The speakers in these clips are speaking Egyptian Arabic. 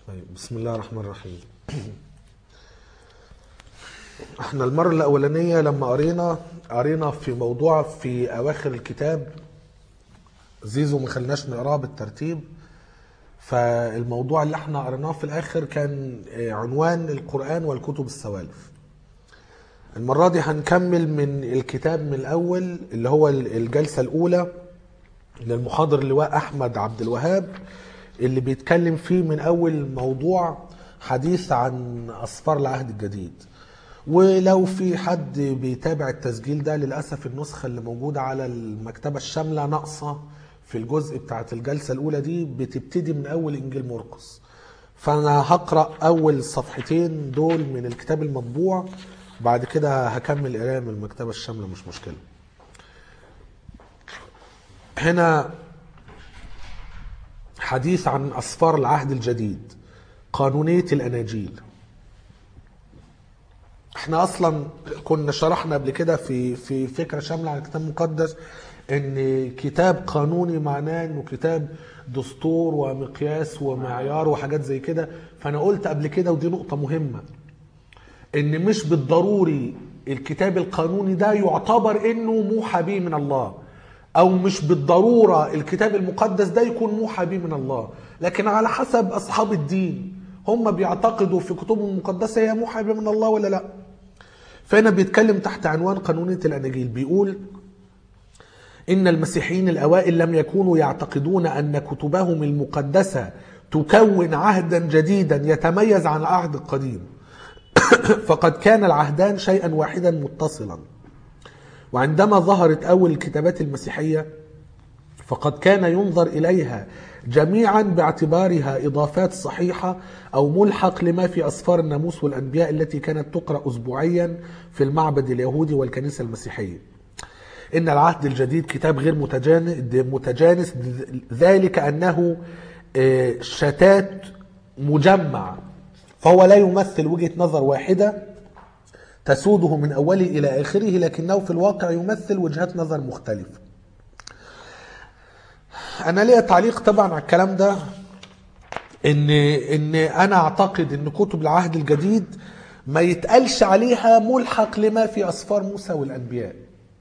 طيب بسم الله الرحمن الرحيم احنا المرة الأولانية لما قرينا قرينا في موضوع في أواخر الكتاب زيزو ما خلناش نقراه بالترتيب فالموضوع اللي احنا قريناه في الآخر كان آه، عنوان القرآن والكتب السوالف المرة دي هنكمل من الكتاب من الأول اللي هو الجلسة الأولى للمحاضر اللواء أحمد عبد الوهاب اللي بيتكلم فيه من أول موضوع حديث عن أسفار العهد الجديد ولو في حد بيتابع التسجيل ده للأسف النسخة اللي موجودة على المكتبة الشاملة ناقصة في الجزء بتاعت الجلسة الأولى دي بتبتدي من أول إنجيل مرقس فأنا هقرأ أول صفحتين دول من الكتاب المطبوع بعد كده هكمل قرايه من المكتبة الشاملة مش مشكلة هنا حديث عن أسفار العهد الجديد قانونية الأناجيل احنا اصلا كنا شرحنا قبل كده في في فكره شامله عن الكتاب المقدس ان كتاب قانوني معناه انه كتاب دستور ومقياس ومعيار وحاجات زي كده فانا قلت قبل كده ودي نقطه مهمه ان مش بالضروري الكتاب القانوني ده يعتبر انه موحى به من الله او مش بالضروره الكتاب المقدس ده يكون موحى به من الله لكن على حسب اصحاب الدين هم بيعتقدوا في كتبهم المقدسه هي موحى به من الله ولا لا فهنا بيتكلم تحت عنوان قانونيه الاناجيل بيقول ان المسيحيين الاوائل لم يكونوا يعتقدون ان كتبهم المقدسه تكون عهدا جديدا يتميز عن العهد القديم فقد كان العهدان شيئا واحدا متصلا وعندما ظهرت اول الكتابات المسيحيه فقد كان ينظر اليها جميعا باعتبارها اضافات صحيحه او ملحق لما في اسفار الناموس والانبياء التي كانت تقرا اسبوعيا في المعبد اليهودي والكنيسه المسيحيه. ان العهد الجديد كتاب غير متجانس متجانس ذلك انه آه، شتات مجمع فهو لا يمثل وجهه نظر واحده تسوده من اوله الى اخره لكنه في الواقع يمثل وجهات نظر مختلفه. انا ليا تعليق طبعا على الكلام ده ان ان انا اعتقد ان كتب العهد الجديد ما يتقالش عليها ملحق لما في اسفار موسى والانبياء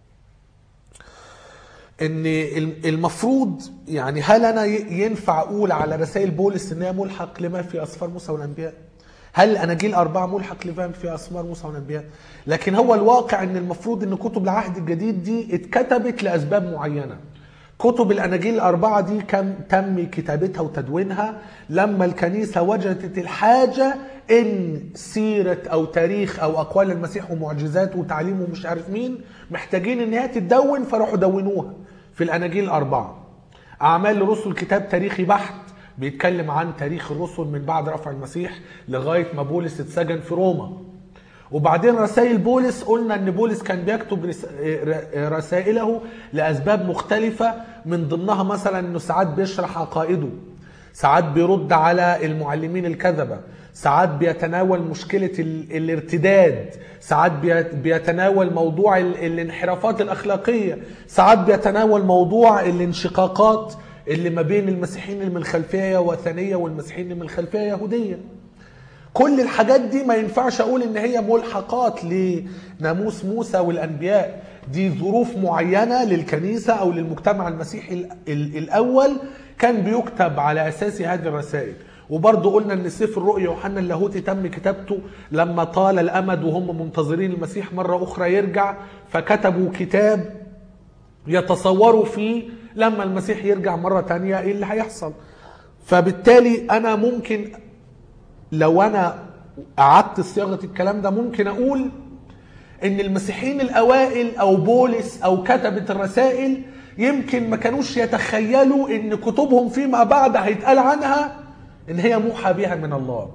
ان المفروض يعني هل انا ينفع اقول على رسائل بولس ان هي ملحق لما في اسفار موسى والانبياء هل الاناجيل اربعه ملحق لما في اسفار موسى والانبياء لكن هو الواقع ان المفروض ان كتب العهد الجديد دي اتكتبت لاسباب معينه كتب الاناجيل الاربعه دي كم تم كتابتها وتدوينها لما الكنيسه وجدت الحاجه ان سيره او تاريخ او اقوال المسيح ومعجزاته وتعليمه مش عارف مين محتاجين ان هي تتدون فراحوا دونوها في الاناجيل الاربعه اعمال الرسل كتاب تاريخي بحت بيتكلم عن تاريخ الرسل من بعد رفع المسيح لغايه ما بولس اتسجن في روما وبعدين رسائل بولس قلنا ان بولس كان بيكتب رس- رسائله لاسباب مختلفه من ضمنها مثلا انه ساعات بيشرح عقائده ساعات بيرد على المعلمين الكذبه ساعات بيتناول مشكله ال- الارتداد ساعات بيت- بيتناول موضوع ال- الانحرافات الاخلاقيه ساعات بيتناول موضوع الانشقاقات اللي ما بين المسيحيين اللي من الخلفيه وثنيه والمسيحيين اللي من الخلفيه يهوديه كل الحاجات دي ما ينفعش اقول ان هي ملحقات لناموس موسى والانبياء دي ظروف معينه للكنيسه او للمجتمع المسيحي ال- ال- الاول كان بيكتب على اساس هذه الرسائل وبرضه قلنا ان سفر الرؤيا يوحنا اللاهوتي تم كتابته لما طال الامد وهم منتظرين المسيح مره اخرى يرجع فكتبوا كتاب يتصوروا فيه لما المسيح يرجع مره تانية ايه اللي هيحصل فبالتالي انا ممكن لو انا قعدت صياغه الكلام ده ممكن اقول ان المسيحيين الاوائل او بولس او كتبه الرسائل يمكن ما كانوش يتخيلوا ان كتبهم فيما بعد هيتقال عنها ان هي موحى بها من الله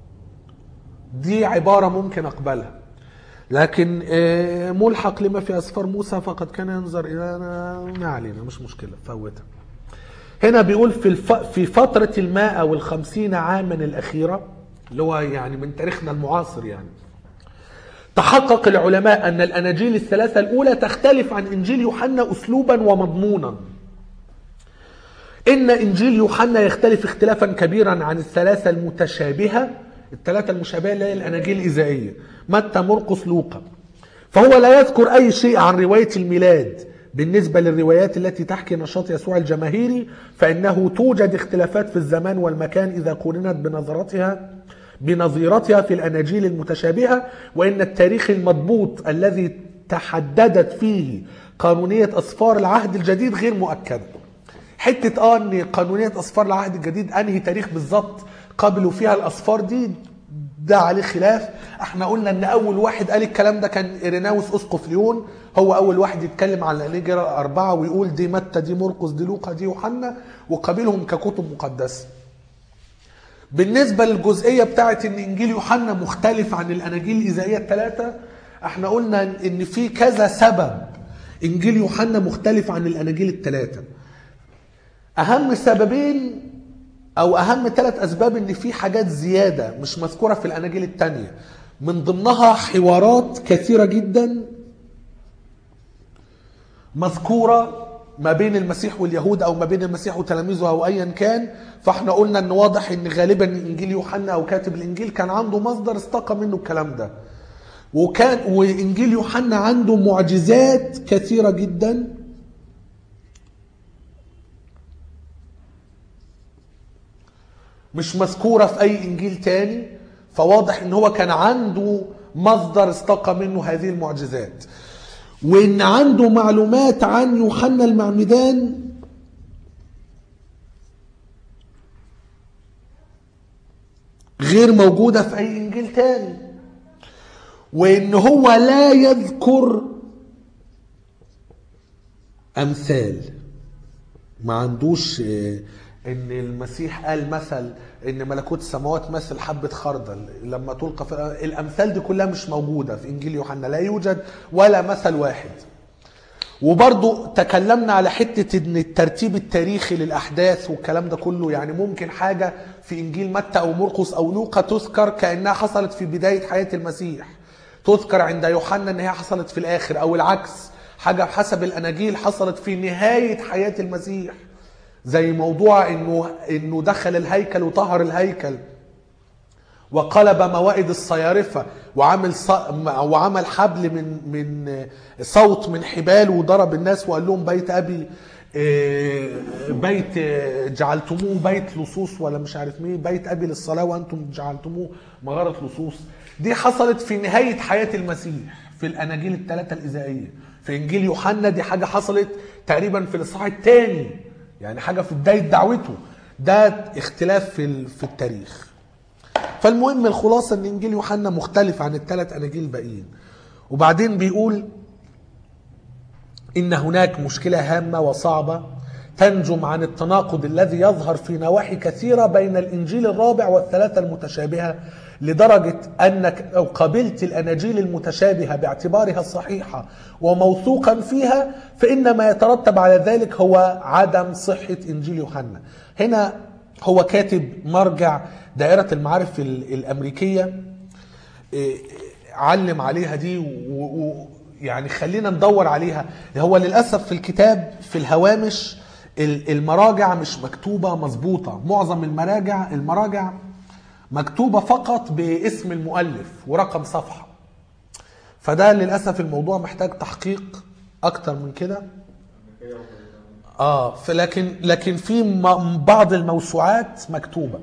دي عباره ممكن اقبلها لكن آه، ملحق لما في اسفار موسى فقد كان ينظر الى ما علينا مش مشكله فوتها هنا بيقول في الف... في فترة المائة والخمسين عاما الأخيرة اللي هو يعني من تاريخنا المعاصر يعني تحقق العلماء أن الأناجيل الثلاثة الأولى تختلف عن إنجيل يوحنا أسلوبا ومضمونا إن إنجيل يوحنا يختلف اختلافا كبيرا عن الثلاثة المتشابهة الثلاثة المشابهة اللي هي الأناجيل الإذائية متى مرقس لوقا فهو لا يذكر أي شيء عن رواية الميلاد بالنسبة للروايات التي تحكي نشاط يسوع الجماهيري فإنه توجد اختلافات في الزمان والمكان إذا قورنت بنظرتها بنظيرتها في الأناجيل المتشابهة وإن التاريخ المضبوط الذي تحددت فيه قانونية أسفار العهد الجديد غير مؤكدة حتة اه ان قانونية أسفار العهد الجديد أنهي تاريخ بالظبط قبلوا فيها الأسفار دي ده عليه خلاف احنا قلنا ان اول واحد قال الكلام ده كان ايريناوس اسقف ليون هو اول واحد يتكلم عن الاناجيل الاربعه ويقول دي متى دي مرقس دي لوقا دي يوحنا وقابلهم ككتب مقدسه بالنسبة للجزئية بتاعت ان انجيل يوحنا مختلف عن الاناجيل الاذائية الثلاثة احنا قلنا ان في كذا سبب انجيل يوحنا مختلف عن الاناجيل الثلاثة اهم سببين او اهم ثلاث اسباب ان في حاجات زيادة مش مذكورة في الاناجيل الثانية من ضمنها حوارات كثيرة جدا مذكورة ما بين المسيح واليهود او ما بين المسيح وتلاميذه او ايا كان فاحنا قلنا ان واضح ان غالبا انجيل يوحنا او كاتب الانجيل كان عنده مصدر استقى منه الكلام ده وكان وانجيل يوحنا عنده معجزات كثيره جدا مش مذكوره في اي انجيل تاني فواضح ان هو كان عنده مصدر استقى منه هذه المعجزات وان عنده معلومات عن يوحنا المعمدان غير موجودة في أي إنجيل تاني وإن هو لا يذكر أمثال ما عندوش آه، إن المسيح قال مثل إن ملكوت السماوات مثل حبة خردل لما تلقى في الأمثال دي كلها مش موجودة في إنجيل يوحنا لا يوجد ولا مثل واحد وبرضو تكلمنا على حتة ان الترتيب التاريخي للأحداث والكلام ده كله يعني ممكن حاجة في إنجيل متى أو مرقس أو لوقا تذكر كأنها حصلت في بداية حياة المسيح تذكر عند يوحنا ان هي حصلت في الآخر أو العكس حاجة حسب الأناجيل حصلت في نهاية حياة المسيح زي موضوع انه انه دخل الهيكل وطهر الهيكل وقلب موائد الصيارفة وعمل ص... وعمل حبل من من صوت من حبال وضرب الناس وقال لهم بيت ابي آه، بيت آه، جعلتموه بيت لصوص ولا مش عارف مين بيت ابي للصلاه وانتم جعلتموه مغاره لصوص دي حصلت في نهايه حياه المسيح في الاناجيل الثلاثه الاذائيه في انجيل يوحنا دي حاجه حصلت تقريبا في الاصحاح الثاني يعني حاجه في بدايه دعوته ده اختلاف في ال- في التاريخ فالمهم الخلاصه ان انجيل يوحنا مختلف عن الثلاث اناجيل الباقيين وبعدين بيقول ان هناك مشكله هامه وصعبه تنجم عن التناقض الذي يظهر في نواحي كثيره بين الانجيل الرابع والثلاثه المتشابهه لدرجه انك لو قبلت الاناجيل المتشابهه باعتبارها صحيحه وموثوقا فيها فان ما يترتب على ذلك هو عدم صحه انجيل يوحنا. هنا هو كاتب مرجع دائره المعارف ال- الامريكيه إيه، علم عليها دي ويعني خلينا ندور عليها هو للاسف في الكتاب في الهوامش ال- المراجع مش مكتوبه مظبوطه معظم المراجع المراجع مكتوبه فقط باسم المؤلف ورقم صفحه فده للاسف الموضوع محتاج تحقيق اكتر من كده اه فلكن لكن في م- بعض الموسوعات مكتوبه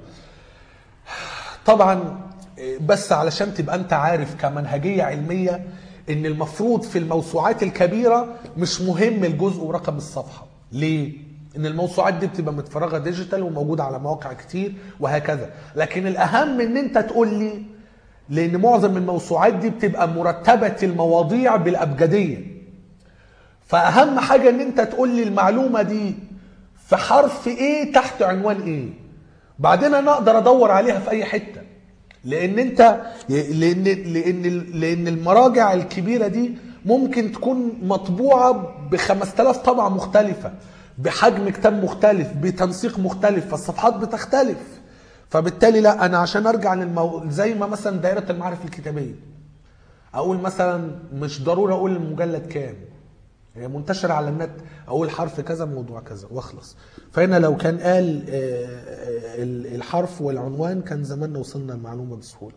طبعا بس علشان تبقى انت عارف كمنهجيه علميه ان المفروض في الموسوعات الكبيره مش مهم الجزء ورقم الصفحه ليه ان الموسوعات دي بتبقى متفرغه ديجيتال وموجوده على مواقع كتير وهكذا لكن الاهم ان انت تقول لي لان معظم الموسوعات دي بتبقى مرتبه المواضيع بالابجديه فاهم حاجه ان انت تقول لي المعلومه دي في حرف ايه تحت عنوان ايه بعدين انا اقدر ادور عليها في اي حته لان انت لان لان لان المراجع الكبيره دي ممكن تكون مطبوعه ب 5000 طبعه مختلفه بحجم كتاب مختلف بتنسيق مختلف فالصفحات بتختلف فبالتالي لا انا عشان ارجع للمو... زي ما مثلا دائره المعارف الكتابيه اقول مثلا مش ضروري اقول المجلد كام هي منتشره على النت اقول حرف كذا موضوع كذا واخلص فهنا لو كان قال آه، آه، ال- الحرف والعنوان كان زماننا وصلنا المعلومه بسهوله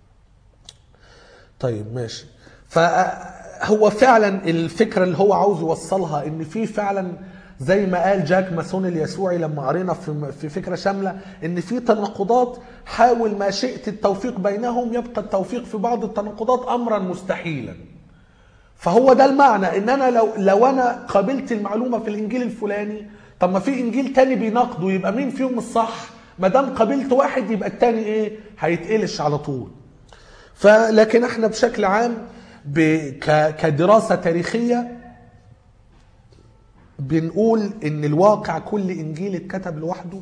طيب ماشي فهو فعلا الفكره اللي هو عاوز يوصلها ان في فعلا زي ما قال جاك ماسون اليسوعي لما قرينا في في فكره شامله ان في تناقضات حاول ما شئت التوفيق بينهم يبقى التوفيق في بعض التناقضات امرا مستحيلا فهو ده المعنى ان انا لو لو انا قابلت المعلومه في الانجيل الفلاني طب ما في انجيل تاني بيناقضه يبقى مين فيهم الصح ما دام قابلت واحد يبقى التاني ايه هيتقلش على طول فلكن احنا بشكل عام ب... ك... كدراسه تاريخيه بنقول ان الواقع كل انجيل اتكتب لوحده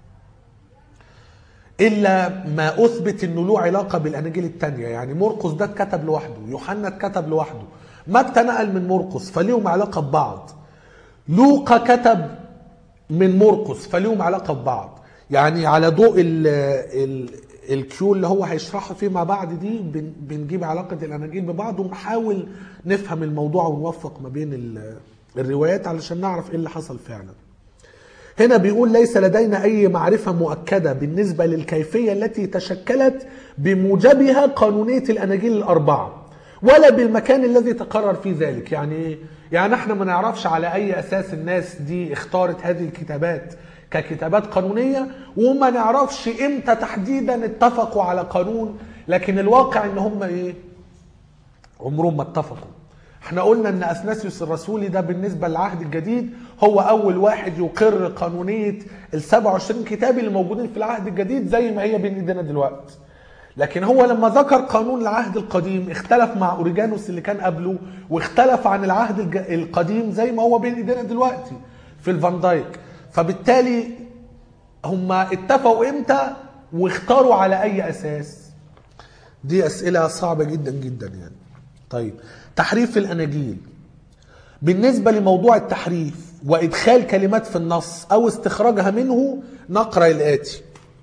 الا ما اثبت انه له علاقه بالاناجيل التانية يعني مرقس ده اتكتب لوحده يوحنا اتكتب لوحده متى نقل من مرقس فليهم علاقه ببعض لوقا كتب من مرقس فليهم علاقه ببعض يعني على ضوء ال ال الكيو اللي هو هيشرحها فيه مع بعض دي بن- بنجيب علاقه الاناجيل ببعض ونحاول نفهم الموضوع ونوفق ما بين ال- الروايات علشان نعرف ايه اللي حصل فعلا هنا بيقول ليس لدينا أي معرفة مؤكدة بالنسبة للكيفية التي تشكلت بموجبها قانونية الأناجيل الأربعة ولا بالمكان الذي تقرر فيه ذلك يعني إيه؟ يعني احنا ما نعرفش على أي أساس الناس دي اختارت هذه الكتابات ككتابات قانونية وما نعرفش امتى تحديدا اتفقوا على قانون لكن الواقع ان هم ايه عمرهم ما اتفقوا احنا قلنا ان اثناسيوس الرسولي ده بالنسبه للعهد الجديد هو اول واحد يقر قانونيه ال 27 كتاب اللي موجودين في العهد الجديد زي ما هي بين ايدينا دلوقتي لكن هو لما ذكر قانون العهد القديم اختلف مع اوريجانوس اللي كان قبله واختلف عن العهد الج- القديم زي ما هو بين ايدينا دلوقتي في الفان دايك فبالتالي هم اتفقوا امتى واختاروا على اي اساس دي اسئله صعبه جدا جدا يعني طيب تحريف الاناجيل بالنسبه لموضوع التحريف وادخال كلمات في النص او استخراجها منه نقرا الاتي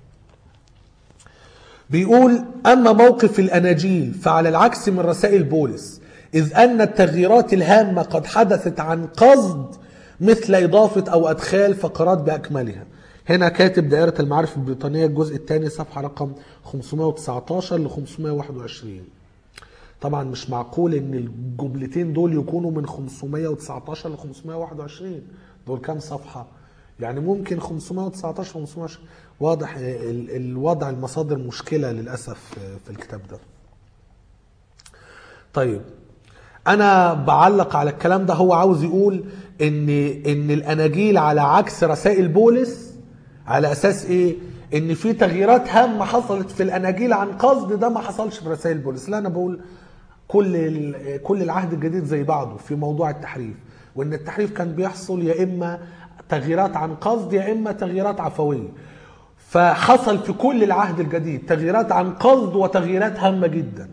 بيقول اما موقف الاناجيل فعلى العكس من رسائل بولس اذ ان التغييرات الهامه قد حدثت عن قصد مثل اضافه او ادخال فقرات باكملها هنا كاتب دائره المعارف البريطانيه الجزء الثاني صفحه رقم 519 ل 521 طبعا مش معقول ان الجملتين دول يكونوا من 519 ل 521 دول كام صفحه يعني ممكن 519 520 واضح ال- الوضع المصادر مشكله للاسف في الكتاب ده طيب انا بعلق على الكلام ده هو عاوز يقول ان ان الاناجيل على عكس رسائل بولس على اساس ايه ان في تغييرات هامه حصلت في الاناجيل عن قصد ده ما حصلش في رسائل بولس لا انا بقول كل ال- كل العهد الجديد زي بعضه في موضوع التحريف وان التحريف كان بيحصل يا اما تغييرات عن قصد يا اما تغييرات عفويه فحصل في كل العهد الجديد تغييرات عن قصد وتغييرات هامه جدا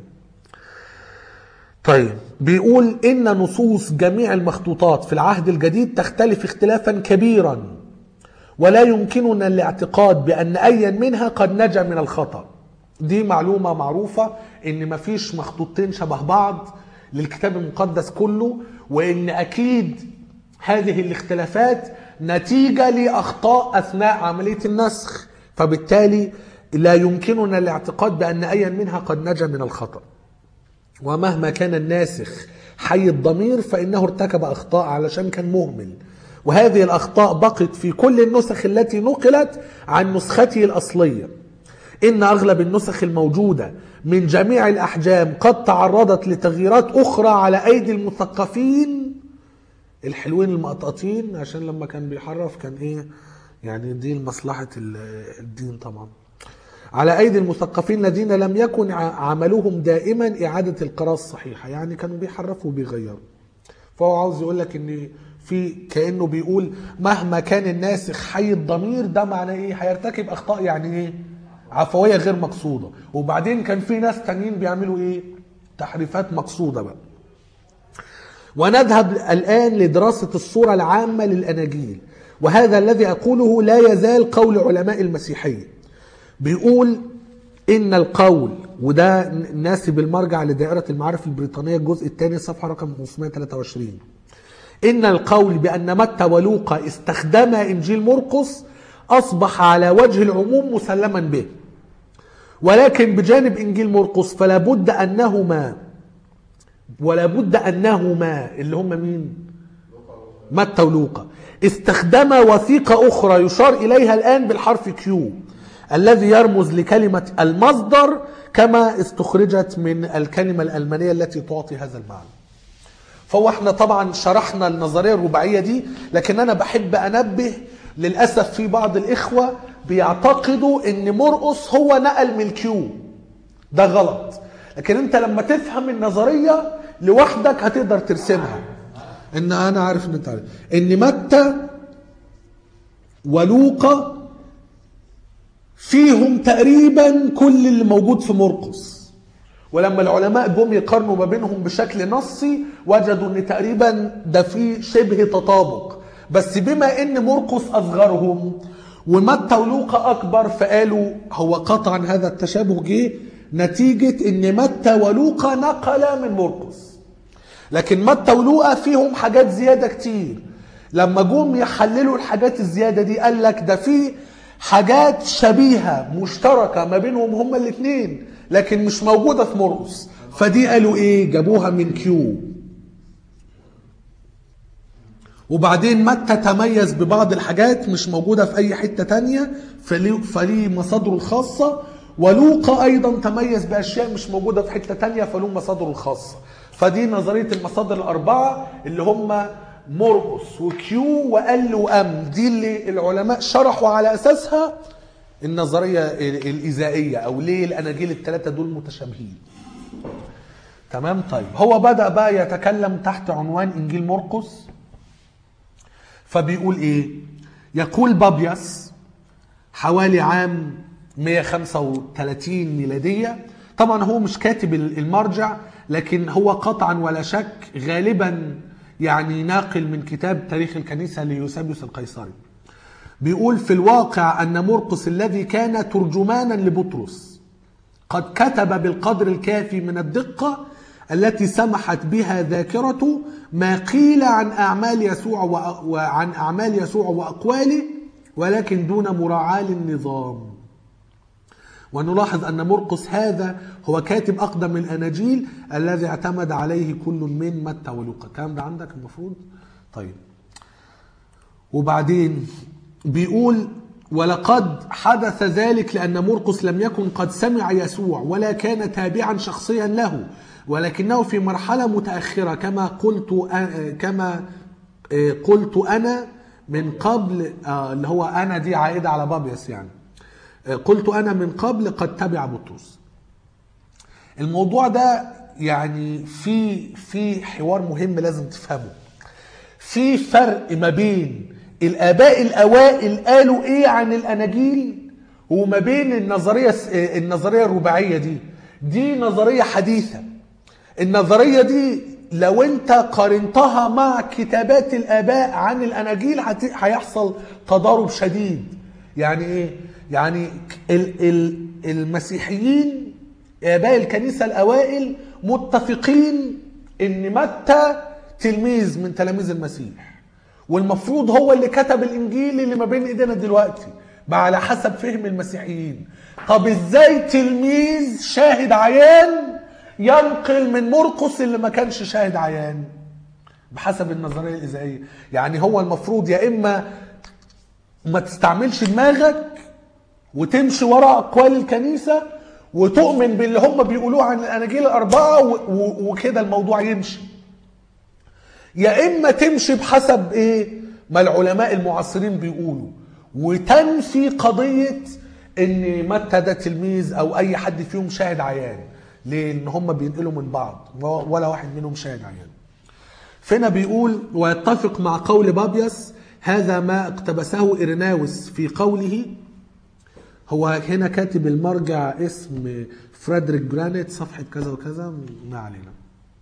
طيب بيقول ان نصوص جميع المخطوطات في العهد الجديد تختلف اختلافا كبيرا ولا يمكننا الاعتقاد بان ايا منها قد نجا من الخطا دي معلومه معروفه ان مفيش مخطوطتين شبه بعض للكتاب المقدس كله وان اكيد هذه الاختلافات نتيجه لاخطاء اثناء عمليه النسخ فبالتالي لا يمكننا الاعتقاد بان ايا منها قد نجا من الخطأ ومهما كان الناسخ حي الضمير فإنه ارتكب أخطاء علشان كان مهمل وهذه الأخطاء بقت في كل النسخ التي نقلت عن نسخته الأصلية إن أغلب النسخ الموجودة من جميع الأحجام قد تعرضت لتغييرات أخرى على أيدي المثقفين الحلوين المقططين عشان لما كان بيحرف كان إيه يعني دي لمصلحة ال- الدين طبعا على ايدي المثقفين الذين لم يكن ع- عملهم دائما اعاده القراءه الصحيحه يعني كانوا بيحرفوا وبيغيروا فهو عاوز يقول لك ان في كانه بيقول مهما كان الناسخ حي الضمير ده معناه ايه هيرتكب اخطاء يعني ايه عفويه غير مقصوده وبعدين كان في ناس تانيين بيعملوا ايه تحريفات مقصوده بقى ونذهب الآن لدراسة الصورة العامة للأناجيل وهذا الذي أقوله لا يزال قول علماء المسيحية بيقول إن القول وده ناسب المرجع لدائرة المعارف البريطانية الجزء الثاني صفحة رقم 523 إن القول بأن متى ولوقا استخدما إنجيل مرقس أصبح على وجه العموم مسلما به ولكن بجانب إنجيل مرقس فلا بد أنهما ولا بد أنهما اللي هم مين متى ولوقا استخدما وثيقة أخرى يشار إليها الآن بالحرف كيو الذي يرمز لكلمة المصدر كما استخرجت من الكلمة الألمانية التي تعطي هذا المعنى فهو احنا طبعا شرحنا النظريه الرباعيه دي لكن انا بحب انبه للاسف في بعض الاخوه بيعتقدوا ان مرقس هو نقل من الكيو ده غلط لكن انت لما تفهم النظريه لوحدك هتقدر ترسمها ان انا عارف ان انت عارف ان متى ولوقا فيهم تقريبا كل اللي موجود في مرقس ولما العلماء جم يقارنوا ما بينهم بشكل نصي وجدوا ان تقريبا ده في شبه تطابق بس بما ان مرقس اصغرهم ومتى ولوقا اكبر فقالوا هو قطعا هذا التشابه جه نتيجه ان متى ولوقا نقلا من مرقس لكن متى ولوقا فيهم حاجات زياده كتير لما جم يحللوا الحاجات الزياده دي قال لك ده في حاجات شبيهه مشتركه ما بينهم هما الاثنين لكن مش موجوده في مرقس فدي قالوا ايه جابوها من كيو وبعدين متى تميز ببعض الحاجات مش موجودة في أي حتة تانية فليه, فليه مصادره الخاصة ولوقا أيضا تميز بأشياء مش موجودة في حتة تانية فله مصادره الخاصة فدي نظرية المصادر الأربعة اللي هم مرقس وكيو وال وام دي اللي العلماء شرحوا على أساسها النظرية الإيذائية أو ليه الأناجيل الثلاثة دول متشابهين تمام طيب هو بدأ بقى يتكلم تحت عنوان إنجيل مرقس فبيقول ايه يقول بابياس حوالي عام 135 ميلادية طبعا هو مش كاتب المرجع لكن هو قطعا ولا شك غالبا يعني ناقل من كتاب تاريخ الكنيسة ليوسابيوس القيصري بيقول في الواقع أن مرقس الذي كان ترجمانا لبطرس قد كتب بالقدر الكافي من الدقة التي سمحت بها ذاكرته ما قيل عن أعمال يسوع وعن أعمال يسوع وأقواله ولكن دون مراعاة للنظام ونلاحظ أن مرقس هذا هو كاتب أقدم الأناجيل الذي اعتمد عليه كل من متى ولوقا الكلام ده عندك المفروض طيب وبعدين بيقول ولقد حدث ذلك لأن مرقس لم يكن قد سمع يسوع ولا كان تابعا شخصيا له ولكنه في مرحلة متأخرة كما قلت كما قلت أنا من قبل اللي هو أنا دي عائدة على بابيس يعني قلت أنا من قبل قد تبع بطرس الموضوع ده يعني في في حوار مهم لازم تفهمه في فرق ما بين الآباء الأوائل قالوا إيه عن الأناجيل وما بين النظرية النظرية الرباعية دي دي نظرية حديثة النظرية دي لو انت قارنتها مع كتابات الآباء عن الأناجيل هيحصل تضارب شديد يعني ايه؟ يعني ال ال المسيحيين آباء الكنيسة الأوائل متفقين إن متى تلميذ من تلاميذ المسيح والمفروض هو اللي كتب الإنجيل اللي ما بين إيدينا دلوقتي بقى على حسب فهم المسيحيين طب إزاي تلميذ شاهد عيان ينقل من مرقس اللي ما كانش شاهد عيان بحسب النظريه الاذائيه يعني هو المفروض يا اما ما تستعملش دماغك وتمشي وراء اقوال الكنيسه وتؤمن باللي هم بيقولوه عن الاناجيل الاربعه وكده الموضوع يمشي يا اما تمشي بحسب ايه ما العلماء المعاصرين بيقولوا وتنفي قضيه ان متى ده تلميذ او اي حد فيهم شاهد عيان لان هم بينقلوا من بعض ولا واحد منهم شاهد عيان فهنا بيقول ويتفق مع قول بابيس هذا ما اقتبسه إرناوس في قوله هو هنا كاتب المرجع اسم فريدريك جرانيت صفحة كذا وكذا ما علينا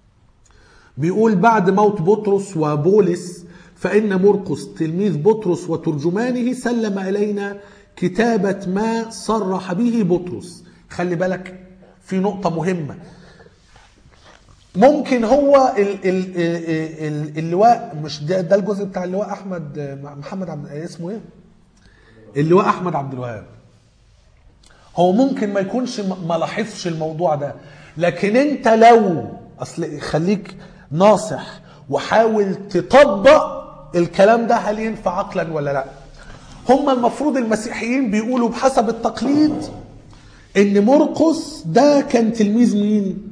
بيقول بعد موت بطرس وبولس فإن مرقس تلميذ بطرس وترجمانه سلم إلينا كتابة ما صرح به بطرس خلي بالك في نقطة مهمة ممكن هو ال ال ال اللواء مش ده, ده الجزء بتاع اللواء احمد محمد عبد اسمه ايه؟ اللواء احمد عبد الوهاب هو ممكن ما يكونش م- ما لاحظش الموضوع ده لكن انت لو اصل خليك ناصح وحاول تطبق الكلام ده هل ينفع عقلا ولا لا هم المفروض المسيحيين بيقولوا بحسب التقليد ان مرقس ده كان تلميذ مين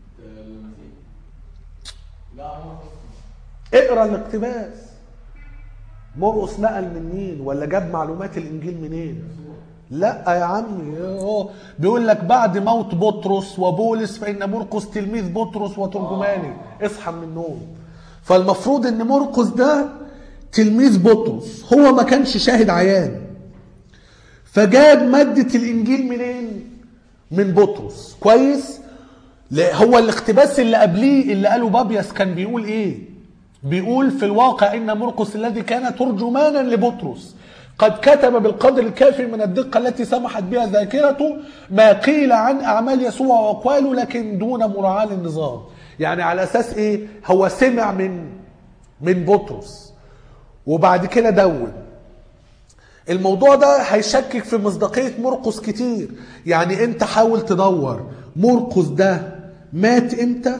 اقرا الاقتباس مرقس نقل من مين ولا جاب معلومات الانجيل منين لا يا عمي هو بيقول لك بعد موت بطرس وبولس فان مرقس تلميذ بطرس وترجماني اصحى من النوم فالمفروض ان مرقس ده تلميذ بطرس هو ما كانش شاهد عيان فجاب مادة الإنجيل منين؟ من بطرس كويس؟ لا، هو الاقتباس اللي قبليه اللي قاله بابيس كان بيقول ايه؟ بيقول في الواقع ان مرقس الذي كان ترجمانا لبطرس قد كتب بالقدر الكافي من الدقة التي سمحت بها ذاكرته ما قيل عن أعمال يسوع وأقواله لكن دون مراعاة للنظام يعني على أساس إيه هو سمع من من بطرس وبعد كده دون الموضوع ده هيشكك في مصداقية مرقس كتير يعني انت حاول تدور مرقس ده مات امتى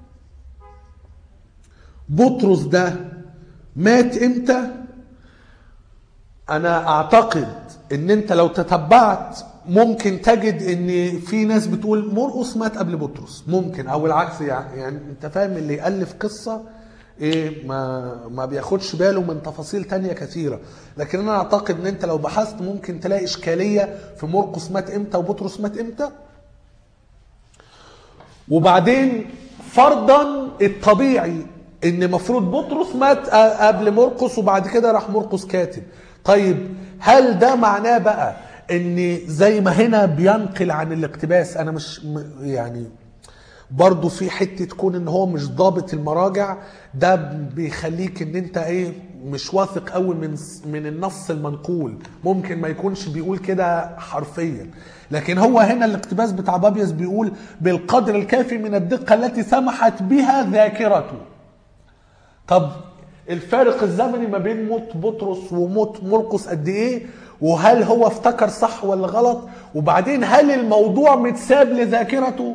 بطرس ده مات امتى انا اعتقد ان انت لو تتبعت ممكن تجد ان في ناس بتقول مرقس مات قبل بطرس ممكن او العكس يعني, يعني انت فاهم اللي يالف قصه ايه ما ما بياخدش باله من تفاصيل تانية كثيره لكن انا اعتقد ان انت لو بحثت ممكن تلاقي اشكاليه في مرقس مات امتى وبطرس مات امتى وبعدين فرضا الطبيعي ان مفروض بطرس مات قبل مرقس وبعد كده راح مرقس كاتب طيب هل ده معناه بقى ان زي ما هنا بينقل عن الاقتباس انا مش م- يعني برضه في حته تكون ان هو مش ضابط المراجع ده بيخليك ان انت ايه مش واثق قوي من من النص المنقول ممكن ما يكونش بيقول كده حرفيا لكن هو هنا الاقتباس بتاع بابيس بيقول بالقدر الكافي من الدقه التي سمحت بها ذاكرته طب الفارق الزمني ما بين موت بطرس وموت مرقس قد ايه وهل هو افتكر صح ولا غلط وبعدين هل الموضوع متساب لذاكرته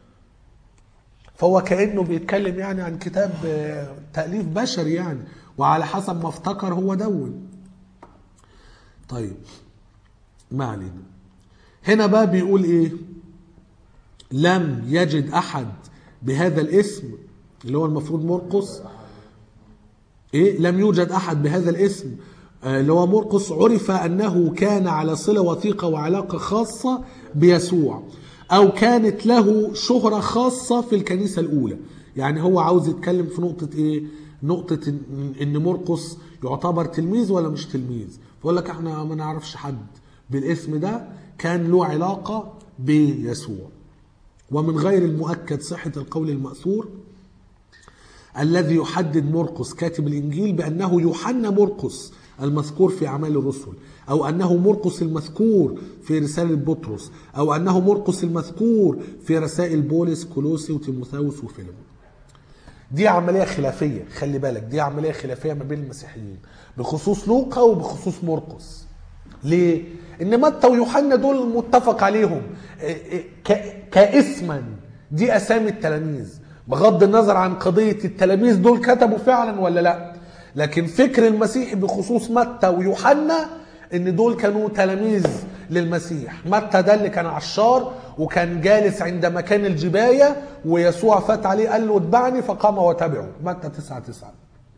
فهو كانه بيتكلم يعني عن كتاب آه، تاليف بشري يعني وعلى حسب ما افتكر هو دون طيب ما علينا هنا بقى بيقول ايه لم يجد احد بهذا الاسم اللي هو المفروض مرقس ايه لم يوجد احد بهذا الاسم آه، اللي هو مرقس عرف انه كان على صله وثيقه وعلاقه خاصه بيسوع او كانت له شهره خاصه في الكنيسه الاولى يعني هو عاوز يتكلم في نقطه ايه نقطه ان إن مرقس يعتبر تلميذ ولا مش تلميذ فيقول لك احنا ما نعرفش حد بالاسم ده كان له علاقه بيسوع ومن غير المؤكد صحه القول الماثور الذي يحدد مرقس كاتب الانجيل بانه يوحنا مرقس المذكور في اعمال الرسل او انه مرقس المذكور في رساله بطرس او انه مرقس المذكور في رسائل بولس كولوسي وتيموثاوس وفيليمون دي عمليه خلافيه خلي بالك دي عمليه خلافيه ما بين المسيحيين بخصوص لوقا وبخصوص مرقس ليه ان متى ويوحنا دول متفق عليهم ك- كاسما دي اسامي التلاميذ بغض النظر عن قضيه التلاميذ دول كتبوا فعلا ولا لا لكن فكر المسيح بخصوص متى ويوحنا ان دول كانوا تلاميذ للمسيح متى ده اللي كان عشار وكان جالس عند مكان الجبايه ويسوع فات عليه قال له اتبعني فقام وتبعه متى 9 9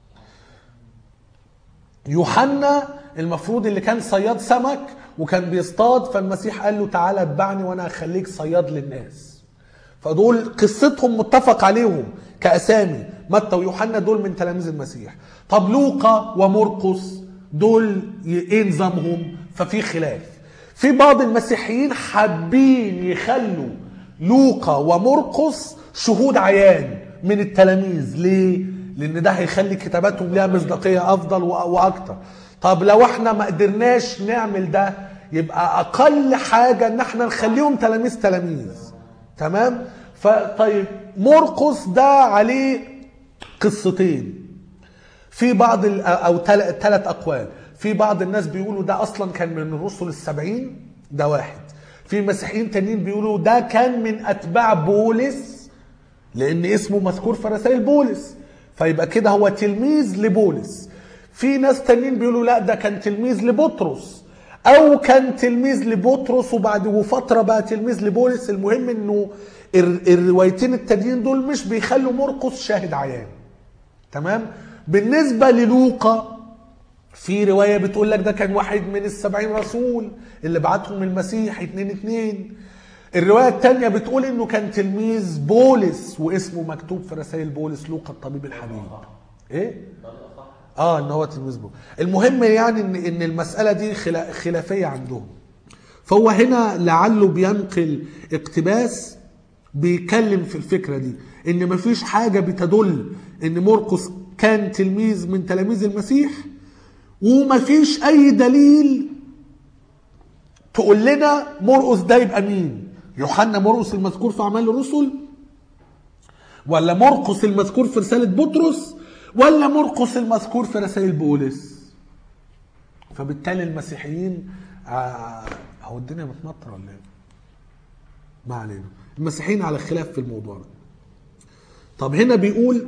يوحنا المفروض اللي كان صياد سمك وكان بيصطاد فالمسيح قال له تعالى اتبعني وانا هخليك صياد للناس فدول قصتهم متفق عليهم كاسامي متى ويوحنا دول من تلاميذ المسيح طب لوقا ومرقس دول ي- ايه نظامهم ففي خلاف في بعض المسيحيين حابين يخلوا لوقا ومرقس شهود عيان من التلاميذ ليه لان ده هيخلي كتاباتهم ليها مصداقيه افضل وأ- واكتر طب لو احنا ما قدرناش نعمل ده يبقى اقل حاجه ان احنا نخليهم تلاميذ تلاميذ تمام فطيب مرقس ده عليه قصتين في بعض ال- او ثلاث اقوال في بعض الناس بيقولوا ده اصلا كان من الرسل السبعين ده واحد في مسيحيين تانيين بيقولوا ده كان من اتباع بولس لان اسمه مذكور في رسائل بولس فيبقى كده هو تلميذ لبولس في ناس تانيين بيقولوا لا ده كان تلميذ لبطرس او كان تلميذ لبطرس وبعد وفتره بقى تلميذ لبولس المهم انه ال- الروايتين التانيين دول مش بيخلوا مرقس شاهد عيان تمام بالنسبه للوقا في روايه بتقول لك ده كان واحد من السبعين رسول اللي بعتهم المسيح اتنين اتنين الروايه الثانيه بتقول انه كان تلميذ بولس واسمه مكتوب في رسائل بولس لوقا الطبيب الحبيب ايه اه ان هو تلميذ بولس المهم يعني ان ان المساله دي خلا- خلافيه عندهم فهو هنا لعله بينقل اقتباس بيتكلم في الفكره دي ان مفيش حاجه بتدل ان مرقس كان تلميذ من تلاميذ المسيح ومفيش اي دليل تقول لنا مرقس ده يبقى مين يوحنا مرقس المذكور في اعمال الرسل ولا مرقس المذكور في رساله بطرس ولا مرقس المذكور في رسائل بولس فبالتالي المسيحيين آه، هو الدنيا متمطره ولا ايه؟ ما علينا المسيحيين على خلاف في الموضوع ده طب هنا بيقول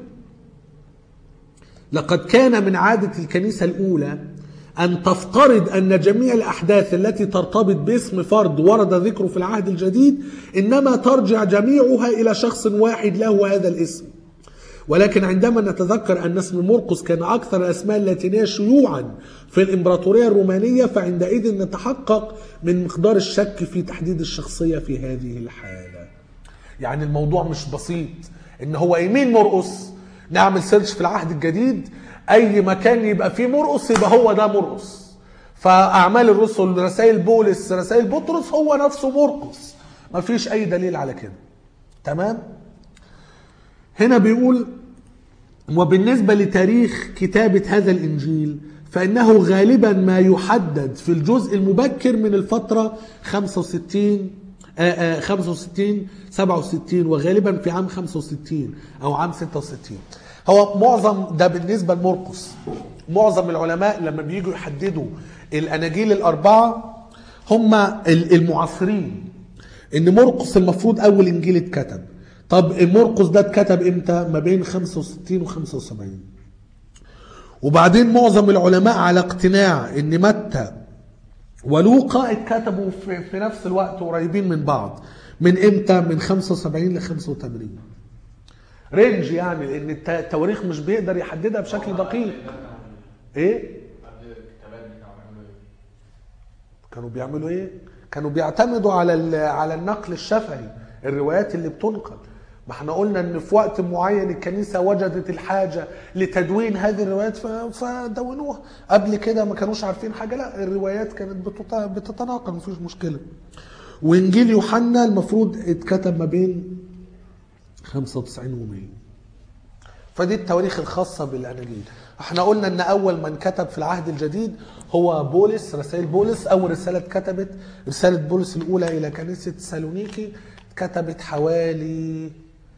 لقد كان من عادة الكنيسة الأولى أن تفترض أن جميع الأحداث التي ترتبط باسم فرد ورد ذكره في العهد الجديد إنما ترجع جميعها إلى شخص واحد له هذا الاسم ولكن عندما نتذكر أن اسم مرقس كان أكثر الأسماء اللاتينية شيوعا في الإمبراطورية الرومانية فعندئذ نتحقق من مقدار الشك في تحديد الشخصية في هذه الحالة يعني الموضوع مش بسيط ان هو يمين مرقس نعمل سيرش في العهد الجديد اي مكان يبقى فيه مرقس يبقى هو ده مرقس فاعمال الرسل رسائل بولس رسائل بطرس هو نفسه مرقس مفيش اي دليل على كده تمام هنا بيقول وبالنسبة لتاريخ كتابة هذا الإنجيل فإنه غالبا ما يحدد في الجزء المبكر من الفترة 65 آه، آه، 65 67 وغالبا في عام 65 أو عام 66 هو معظم ده بالنسبة لمرقس معظم العلماء لما بييجوا يحددوا الأناجيل الأربعة هم ال- المعاصرين ان مرقس المفروض اول انجيل اتكتب طب مرقس ده اتكتب امتى ما بين 65 و 75 وبعدين معظم العلماء على اقتناع ان متى ولوقا اتكتبوا في, في نفس الوقت قريبين من بعض من امتى من 75 ل 85 رينج يعني لان الت- التواريخ مش بيقدر يحددها بشكل دقيق ايه قبل الكتابات دي كانوا بيعملوا ايه؟ كانوا بيعملوا ايه؟ كانوا بيعتمدوا على ال- على النقل الشفهي الروايات اللي بتنقل ما احنا قلنا ان في وقت معين الكنيسه وجدت الحاجه لتدوين هذه الروايات ف- فدونوها قبل كده ما كانوش عارفين حاجه لا الروايات كانت بتت- بتتناقل مفيش مشكله وانجيل يوحنا المفروض اتكتب ما بين 95 و 100 فدي التواريخ الخاصة بالأناجيل احنا قلنا ان اول من كتب في العهد الجديد هو بولس رسائل بولس اول رسالة اتكتبت رسالة بولس الاولى الى كنيسة سالونيكي اتكتبت حوالي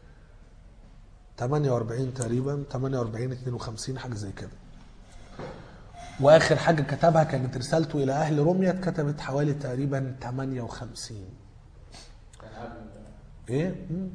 48 تقريبا 48 52 حاجة زي كده واخر حاجة كتبها كانت رسالته الى اهل روميا اتكتبت حوالي تقريبا 58 كان قبل ايه مم.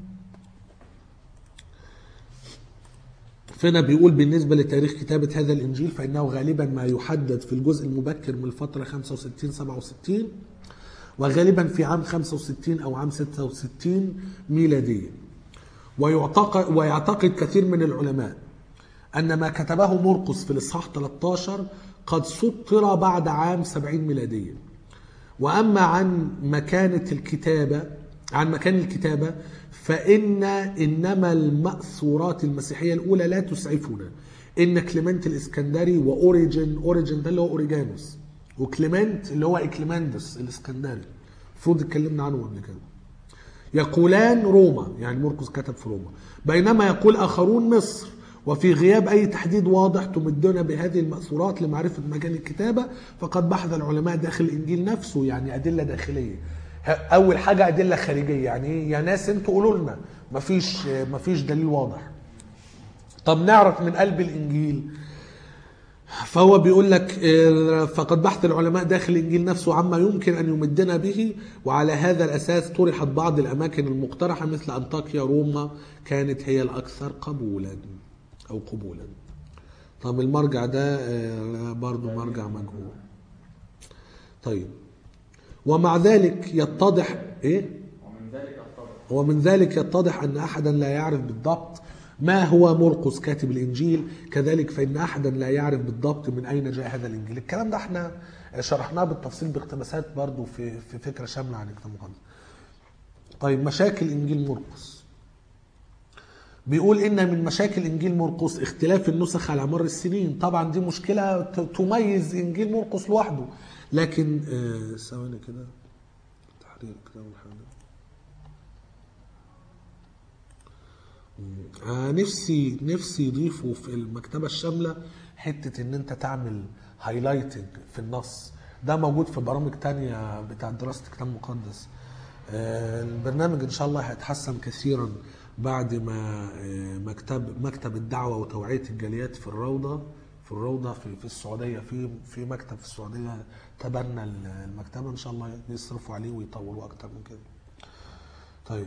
فهنا بيقول بالنسبة لتاريخ كتابة هذا الإنجيل فإنه غالبا ما يحدد في الجزء المبكر من الفترة 65 67 وغالبا في عام 65 أو عام 66 ميلادية ويعتقد, ويعتقد كثير من العلماء أن ما كتبه مرقس في الإصحاح 13 قد سطر بعد عام 70 ميلادية واما عن مكانه الكتابه عن مكان الكتابه فان انما الماثورات المسيحيه الاولى لا تسعفنا ان كليمنت الاسكندري واوريجن اوريجن ده اللي هو اوريجانوس وكليمنت اللي هو اكليماندس الاسكندري المفروض اتكلمنا عنه قبل كده يقولان روما يعني مرقس كتب في روما بينما يقول اخرون مصر وفي غياب اي تحديد واضح تمدنا بهذه المأثورات لمعرفة مكان الكتابة فقد بحث العلماء داخل الانجيل نفسه يعني ادلة داخلية اول حاجة ادلة خارجية يعني ايه يا ناس انتوا قولوا لنا مفيش مفيش دليل واضح طب نعرف من قلب الانجيل فهو بيقول لك آه، فقد بحث العلماء داخل الانجيل نفسه عما يمكن ان يمدنا به وعلى هذا الاساس طرحت بعض الاماكن المقترحه مثل انطاكيا روما كانت هي الاكثر قبولا او قبولا طب المرجع ده آه، برضو مرجع مجهول طيب ومع ذلك يتضح ايه ومن ذلك اتضح ومن ذلك يتضح أن أحدا لا يعرف بالضبط ما هو مرقس كاتب الإنجيل كذلك فإن أحدا لا يعرف بالضبط من أين جاء هذا الإنجيل الكلام ده احنا شرحناه بالتفصيل باقتباسات برضو في, في فكرة شاملة عن الكتاب المقدس طيب مشاكل إنجيل مرقس بيقول إن من مشاكل إنجيل مرقس اختلاف النسخ على مر السنين طبعا دي مشكلة ت- تميز إنجيل مرقس لوحده لكن آه، ثواني كده تحرير الكتاب الحالي آه نفسي نفسي يضيفوا في المكتبه الشامله حته ان انت تعمل هايلايتنج في النص ده موجود في برامج تانية بتاع دراسه الكتاب المقدس آه البرنامج ان شاء الله هيتحسن كثيرا بعد ما آه مكتب مكتب الدعوه وتوعيه الجاليات في الروضه في الروضه في في السعوديه في في مكتب في السعوديه تبنى المكتبه ان شاء الله يصرفوا عليه ويطوروا اكتر من كده طيب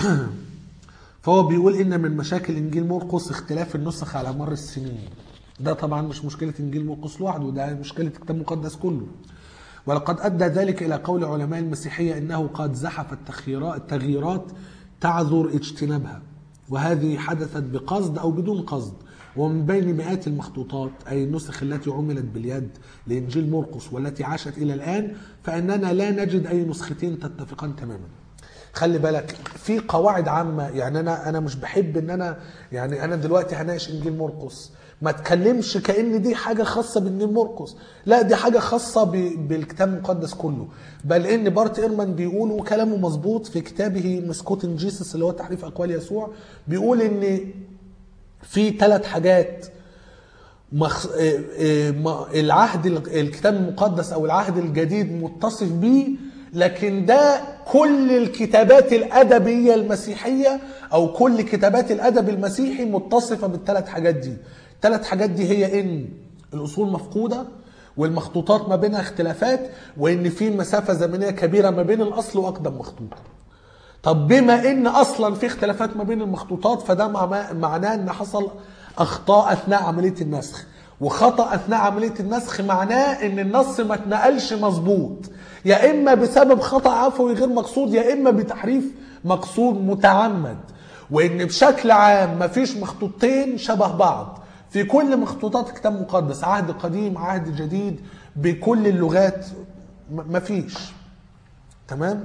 فهو بيقول ان من مشاكل انجيل مرقس اختلاف النسخ على مر السنين ده طبعا مش مشكله انجيل مرقس لوحده ده مشكله الكتاب المقدس كله ولقد ادى ذلك الى قول علماء المسيحيه انه قد زحف التغييرات التغييرات تعذر اجتنابها وهذه حدثت بقصد او بدون قصد ومن بين مئات المخطوطات اي النسخ التي عملت باليد لانجيل مرقس والتي عاشت الى الان فاننا لا نجد اي نسختين تتفقان تماما خلي بالك في قواعد عامه يعني انا انا مش بحب ان انا يعني انا دلوقتي هناقش انجيل مرقس ما اتكلمش كان دي حاجه خاصه بانجيل مرقس لا دي حاجه خاصه ب- بالكتاب المقدس كله بل ان بارت ايرمان بيقول وكلامه مظبوط في كتابه مسكوتن جيسس اللي هو تحريف اقوال يسوع بيقول ان في ثلاث حاجات مخ... آه، آه، ما- العهد ال- الكتاب المقدس او العهد الجديد متصف بيه لكن ده كل الكتابات الادبيه المسيحيه او كل كتابات الادب المسيحي متصفه بالثلاث حاجات دي الثلاث حاجات دي هي ان الاصول مفقوده والمخطوطات ما بينها اختلافات وان في مسافه زمنيه كبيره ما بين الاصل واقدم مخطوطه طب بما ان اصلا في اختلافات ما بين المخطوطات فده مع- معناه ان حصل اخطاء اثناء عمليه النسخ وخطا اثناء عمليه النسخ معناه ان النص ما اتنقلش مظبوط يا اما بسبب خطا عفوي غير مقصود يا اما بتحريف مقصود متعمد وان بشكل عام مفيش مخطوطتين شبه بعض في كل مخطوطات الكتاب المقدس عهد قديم عهد جديد بكل اللغات م- مفيش تمام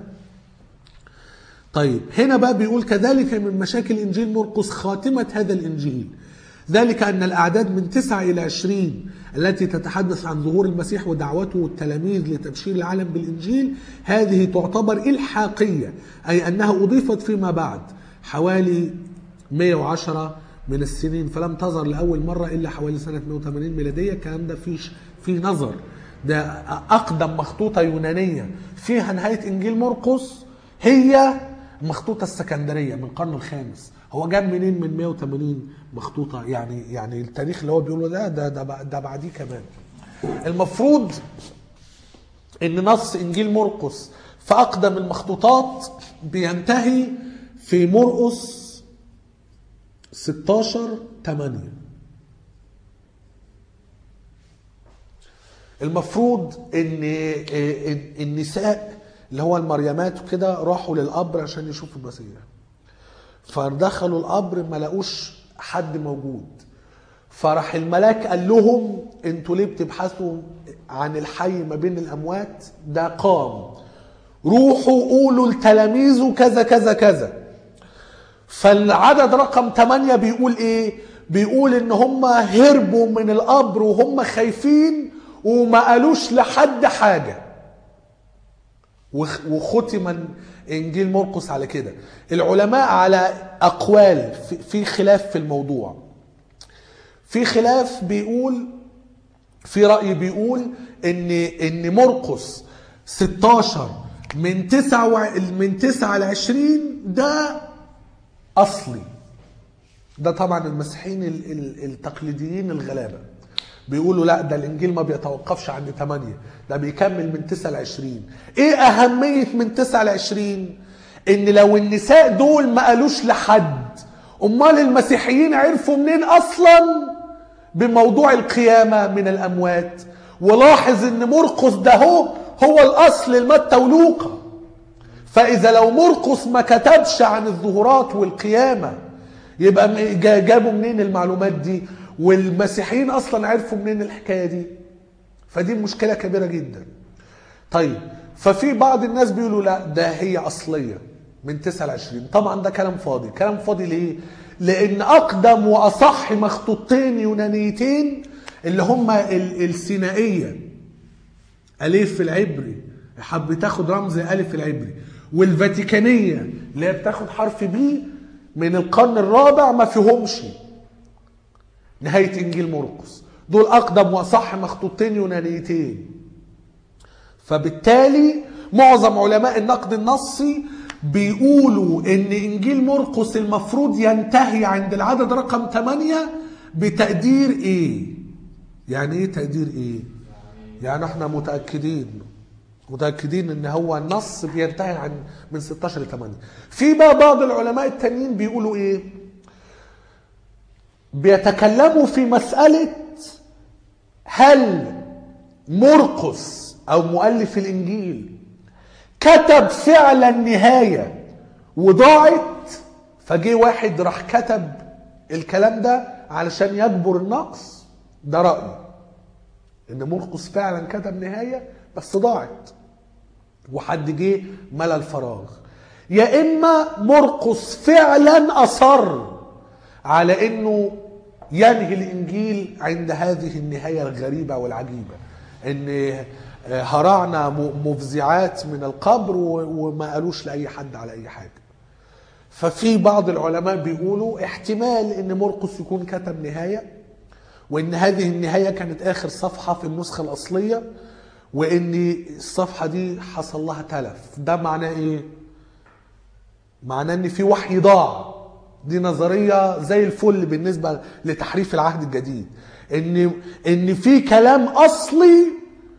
طيب هنا بقى بيقول كذلك من مشاكل إنجيل مرقس خاتمة هذا الإنجيل ذلك أن الأعداد من 9 إلى 20 التي تتحدث عن ظهور المسيح ودعوته والتلاميذ لتبشير العالم بالإنجيل هذه تعتبر إلحاقية أي أنها أضيفت فيما بعد حوالي 110 من السنين فلم تظهر لأول مرة إلا حوالي سنة 180 ميلادية الكلام ده فيش في نظر ده أقدم مخطوطة يونانية فيها نهاية إنجيل مرقس هي المخطوطة السكندرية من القرن الخامس هو جاب منين من 180 مخطوطة يعني يعني التاريخ اللي هو بيقوله ده ده ده, بع- ده بعديه كمان المفروض ان نص انجيل مرقس في اقدم المخطوطات بينتهي في مرقس 16 8 المفروض ان إن النساء اللي هو المريمات وكده راحوا للقبر عشان يشوفوا المسيح فدخلوا القبر ما لقوش حد موجود فراح الملاك قال لهم انتوا ليه بتبحثوا عن الحي ما بين الاموات ده قام روحوا قولوا لتلاميذه كذا كذا كذا فالعدد رقم 8 بيقول ايه بيقول ان هم هربوا من القبر وهم خايفين وما قالوش لحد حاجه وخ- وختم انجيل مرقس على كده العلماء على اقوال في- في خلاف في الموضوع في خلاف بيقول في رأي بيقول ان ان مرقس 16 من 9 وع- من 9 ل 20 ده اصلي ده طبعا المسيحيين ال- ال- التقليديين الغلابه بيقولوا لا ده الانجيل ما بيتوقفش عند 8 ده بيكمل من 9 ل 20 ايه اهميه من 9 ل 20 ان لو النساء دول ما قالوش لحد امال المسيحيين عرفوا منين اصلا بموضوع القيامه من الاموات ولاحظ ان مرقس ده هو هو الاصل لمتى ولوقا فاذا لو مرقس ما كتبش عن الظهورات والقيامه يبقى م- جا- جابوا منين المعلومات دي والمسيحيين اصلا عرفوا منين الحكايه دي فدي مشكله كبيره جدا طيب ففي بعض الناس بيقولوا لا ده هي اصليه من 9 ل 20 طبعا ده كلام فاضي كلام فاضي ليه لان اقدم واصح مخطوطتين يونانيتين اللي هما ال- السينائيه الف العبري حب تاخد رمز الف العبري والفاتيكانيه اللي هي بتاخد حرف بي من القرن الرابع ما فيهمش نهايه انجيل مرقس دول اقدم واصح مخطوطتين يونانيتين فبالتالي معظم علماء النقد النصي بيقولوا ان انجيل مرقس المفروض ينتهي عند العدد رقم 8 بتقدير ايه يعني ايه تقدير ايه يعني احنا متاكدين متاكدين ان هو النص بينتهي عن من 16 ل 8 في بقى بعض العلماء التانيين بيقولوا ايه بيتكلموا في مساله هل مرقس او مؤلف الانجيل كتب فعلا نهايه وضاعت فجه واحد راح كتب الكلام ده علشان يجبر النقص ده رايي ان مرقس فعلا كتب نهايه بس ضاعت وحد جه ملى الفراغ يا اما مرقس فعلا اصر على انه ينهي الانجيل عند هذه النهايه الغريبه والعجيبه ان هرعنا م- مفزعات من القبر و- وما قالوش لاي حد على اي حاجه ففي بعض العلماء بيقولوا احتمال ان مرقس يكون كتب نهايه وان هذه النهايه كانت اخر صفحه في النسخه الاصليه وان الصفحه دي حصل لها تلف ده معناه ايه معناه ان في وحي ضاع دي نظريه زي الفل بالنسبه لتحريف العهد الجديد ان ان في كلام اصلي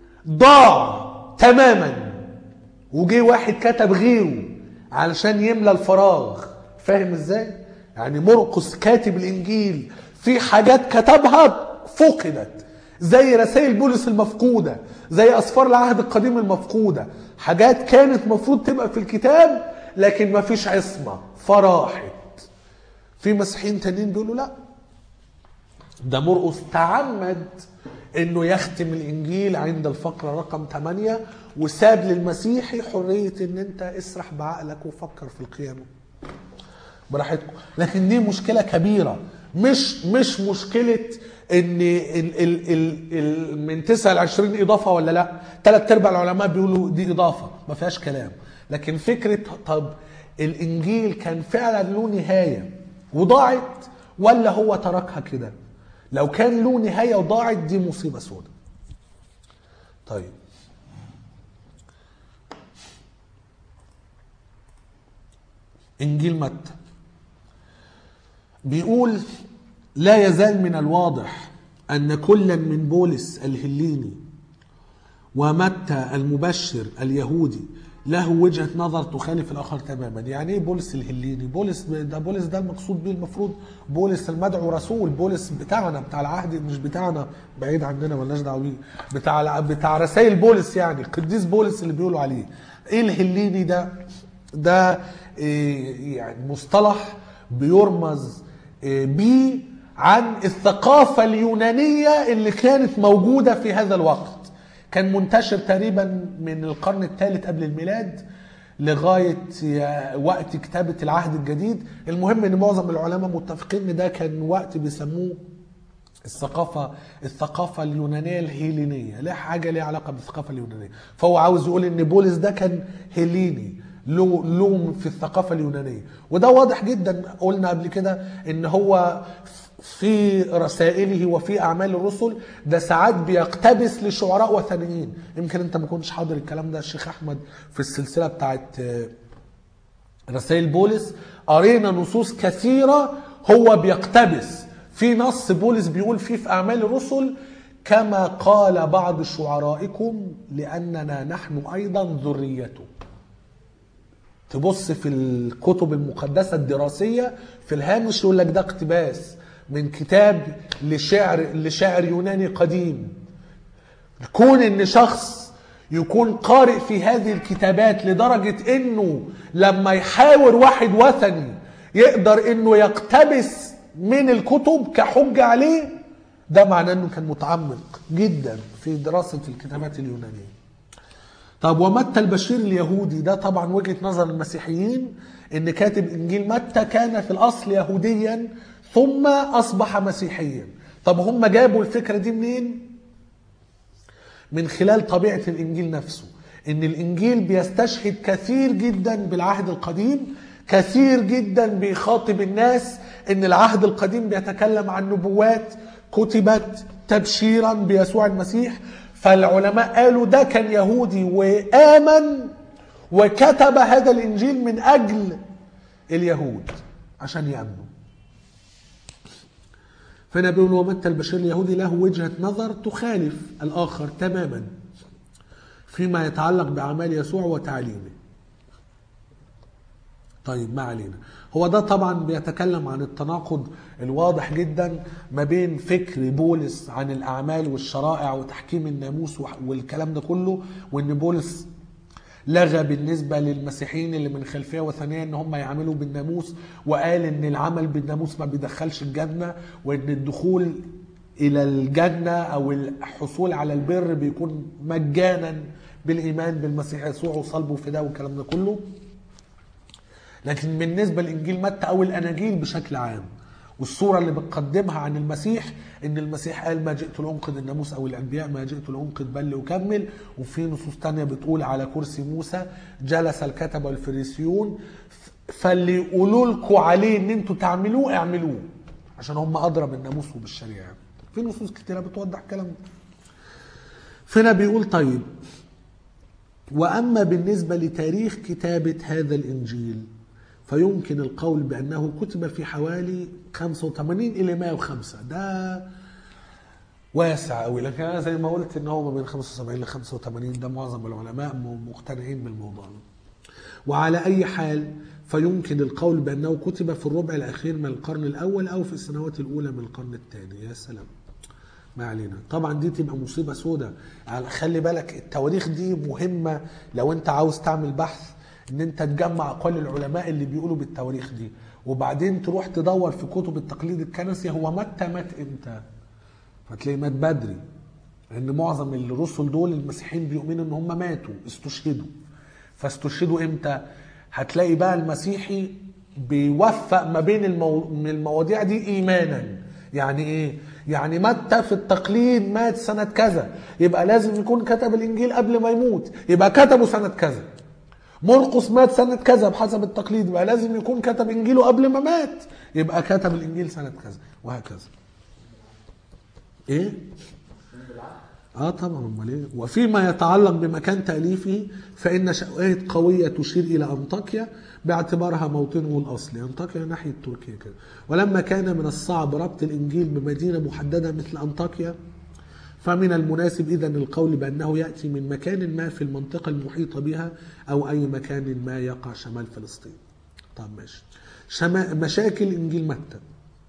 ضاع تماما وجي واحد كتب غيره علشان يملى الفراغ فاهم ازاي يعني مرقس كاتب الانجيل في حاجات كتبها فقدت زي رسائل بولس المفقوده زي اسفار العهد القديم المفقوده حاجات كانت مفروض تبقى في الكتاب لكن ما فيش عصمه فراحت في مسيحيين تانيين بيقولوا لا ده مرقس تعمد انه يختم الانجيل عند الفقره رقم 8 وساب للمسيحي حريه ان انت اسرح بعقلك وفكر في القيامه براحتكم لكن دي مشكله كبيره مش مش مشكله ان ال ال ال ال من 9 ل 20 اضافه ولا لا ثلاث ارباع العلماء بيقولوا دي اضافه ما فيهاش كلام لكن فكره طب الانجيل كان فعلا له نهايه وضاعت ولا هو تركها كده لو كان له نهايه وضاعت دي مصيبه سوداء طيب انجيل متى بيقول لا يزال من الواضح ان كلا من بولس الهليني ومتى المبشر اليهودي له وجهه نظر تخالف الاخر تماما يعني ايه بولس الهليني بولس ده بولس ده المقصود بيه المفروض بولس المدعو رسول بولس بتاعنا بتاع العهد مش بتاعنا بعيد عننا ملناش دعوه بيه بتاع بتاع رسائل بولس يعني قديس بولس اللي بيقولوا عليه ايه الهليني ده ده إيه يعني مصطلح بيرمز إيه بيه عن الثقافة اليونانية اللي كانت موجودة في هذا الوقت كان منتشر تقريبا من القرن الثالث قبل الميلاد لغاية وقت كتابة العهد الجديد المهم ان معظم العلماء متفقين ان ده كان وقت بيسموه الثقافة الثقافة اليونانية الهيلينية لا حاجة ليها علاقة بالثقافة اليونانية فهو عاوز يقول ان بولس ده كان هيليني له له في الثقافة اليونانية وده واضح جدا قلنا قبل كده ان هو في رسائله وفي اعمال الرسل ده ساعات بيقتبس لشعراء وثنيين يمكن انت ما كنتش حاضر الكلام ده الشيخ احمد في السلسله بتاعت رسائل بولس قرينا نصوص كثيرة هو بيقتبس في نص بولس بيقول فيه في أعمال الرسل كما قال بعض شعرائكم لأننا نحن أيضا ذريته تبص في الكتب المقدسة الدراسية في الهامش يقول لك ده اقتباس من كتاب لشعر لشاعر يوناني قديم كون ان شخص يكون قارئ في هذه الكتابات لدرجة انه لما يحاور واحد وثني يقدر انه يقتبس من الكتب كحجة عليه ده معناه انه كان متعمق جدا في دراسة الكتابات اليونانية طب ومتى البشير اليهودي ده طبعا وجهة نظر المسيحيين ان كاتب انجيل متى كان في الاصل يهوديا ثم اصبح مسيحيا طب هم جابوا الفكرة دي منين من خلال طبيعة الانجيل نفسه ان الانجيل بيستشهد كثير جدا بالعهد القديم كثير جدا بيخاطب الناس ان العهد القديم بيتكلم عن نبوات كتبت تبشيرا بيسوع المسيح فالعلماء قالوا ده كان يهودي وآمن وكتب هذا الإنجيل من أجل اليهود عشان يأمنوا فهنا بيقول ومتى البشير اليهودي له وجهة نظر تخالف الآخر تماما فيما يتعلق بأعمال يسوع وتعليمه طيب ما علينا هو ده طبعا بيتكلم عن التناقض الواضح جدا ما بين فكر بولس عن الاعمال والشرائع وتحكيم الناموس والكلام ده كله وان بولس لغى بالنسبة للمسيحيين اللي من خلفية وثنية ان هم يعملوا بالناموس وقال ان العمل بالناموس ما بيدخلش الجنة وان الدخول الى الجنة او الحصول على البر بيكون مجانا بالايمان بالمسيح يسوع وصلبه وفداه والكلام ده كله لكن بالنسبه لانجيل متى او الاناجيل بشكل عام والصوره اللي بتقدمها عن المسيح ان المسيح قال ما جئت لانقذ الناموس او الانبياء ما جئت لانقذ بل لاكمل وفي نصوص تانية بتقول على كرسي موسى جلس الكتبه والفريسيون فاللي يقولوا لكم عليه ان انتوا تعملوه اعملوه عشان هم ادرى بالناموس وبالشريعه في نصوص كتيره بتوضح الكلام ده فهنا بيقول طيب واما بالنسبه لتاريخ كتابه هذا الانجيل فيمكن القول بأنه كتب في حوالي 85 إلى 105 ده واسع قوي لكن أنا زي ما قلت إن هو ما بين 75 ل 85 ده معظم العلماء مقتنعين بالموضوع ده وعلى أي حال فيمكن القول بأنه كتب في الربع الأخير من القرن الأول أو في السنوات الأولى من القرن الثاني يا سلام ما علينا طبعا دي تبقى مصيبة سودة يعني خلي بالك التواريخ دي مهمة لو انت عاوز تعمل بحث ان انت تجمع اقوال العلماء اللي بيقولوا بالتواريخ دي وبعدين تروح تدور في كتب التقليد الكنسي هو متى مات امتى فتلاقيه مات بدري لان معظم الرسل دول المسيحيين بيؤمنوا ان هم ماتوا استشهدوا فاستشهدوا امتى هتلاقي بقى المسيحي بيوفق ما بين المو... من المواضيع دي ايمانا يعني ايه يعني متى في التقليد مات سنة كذا يبقى لازم يكون كتب الانجيل قبل ما يموت يبقى كتبه سنة كذا مرقس مات سنة كذا بحسب التقليد يبقى لازم يكون كتب انجيله قبل ما مات يبقى كتب الانجيل سنة كذا وهكذا ايه اه طبعا امال ايه وفيما يتعلق بمكان تاليفه فان شواهد قويه تشير الى انطاكيا باعتبارها موطنه الاصلي انطاكيا ناحيه تركيا كده ولما كان من الصعب ربط الانجيل بمدينه محدده مثل انطاكيا فمن المناسب اذا القول بانه ياتي من مكان ما في المنطقه المحيطه بها او اي مكان ما يقع شمال فلسطين. طب ماشي. شما مشاكل انجيل متى.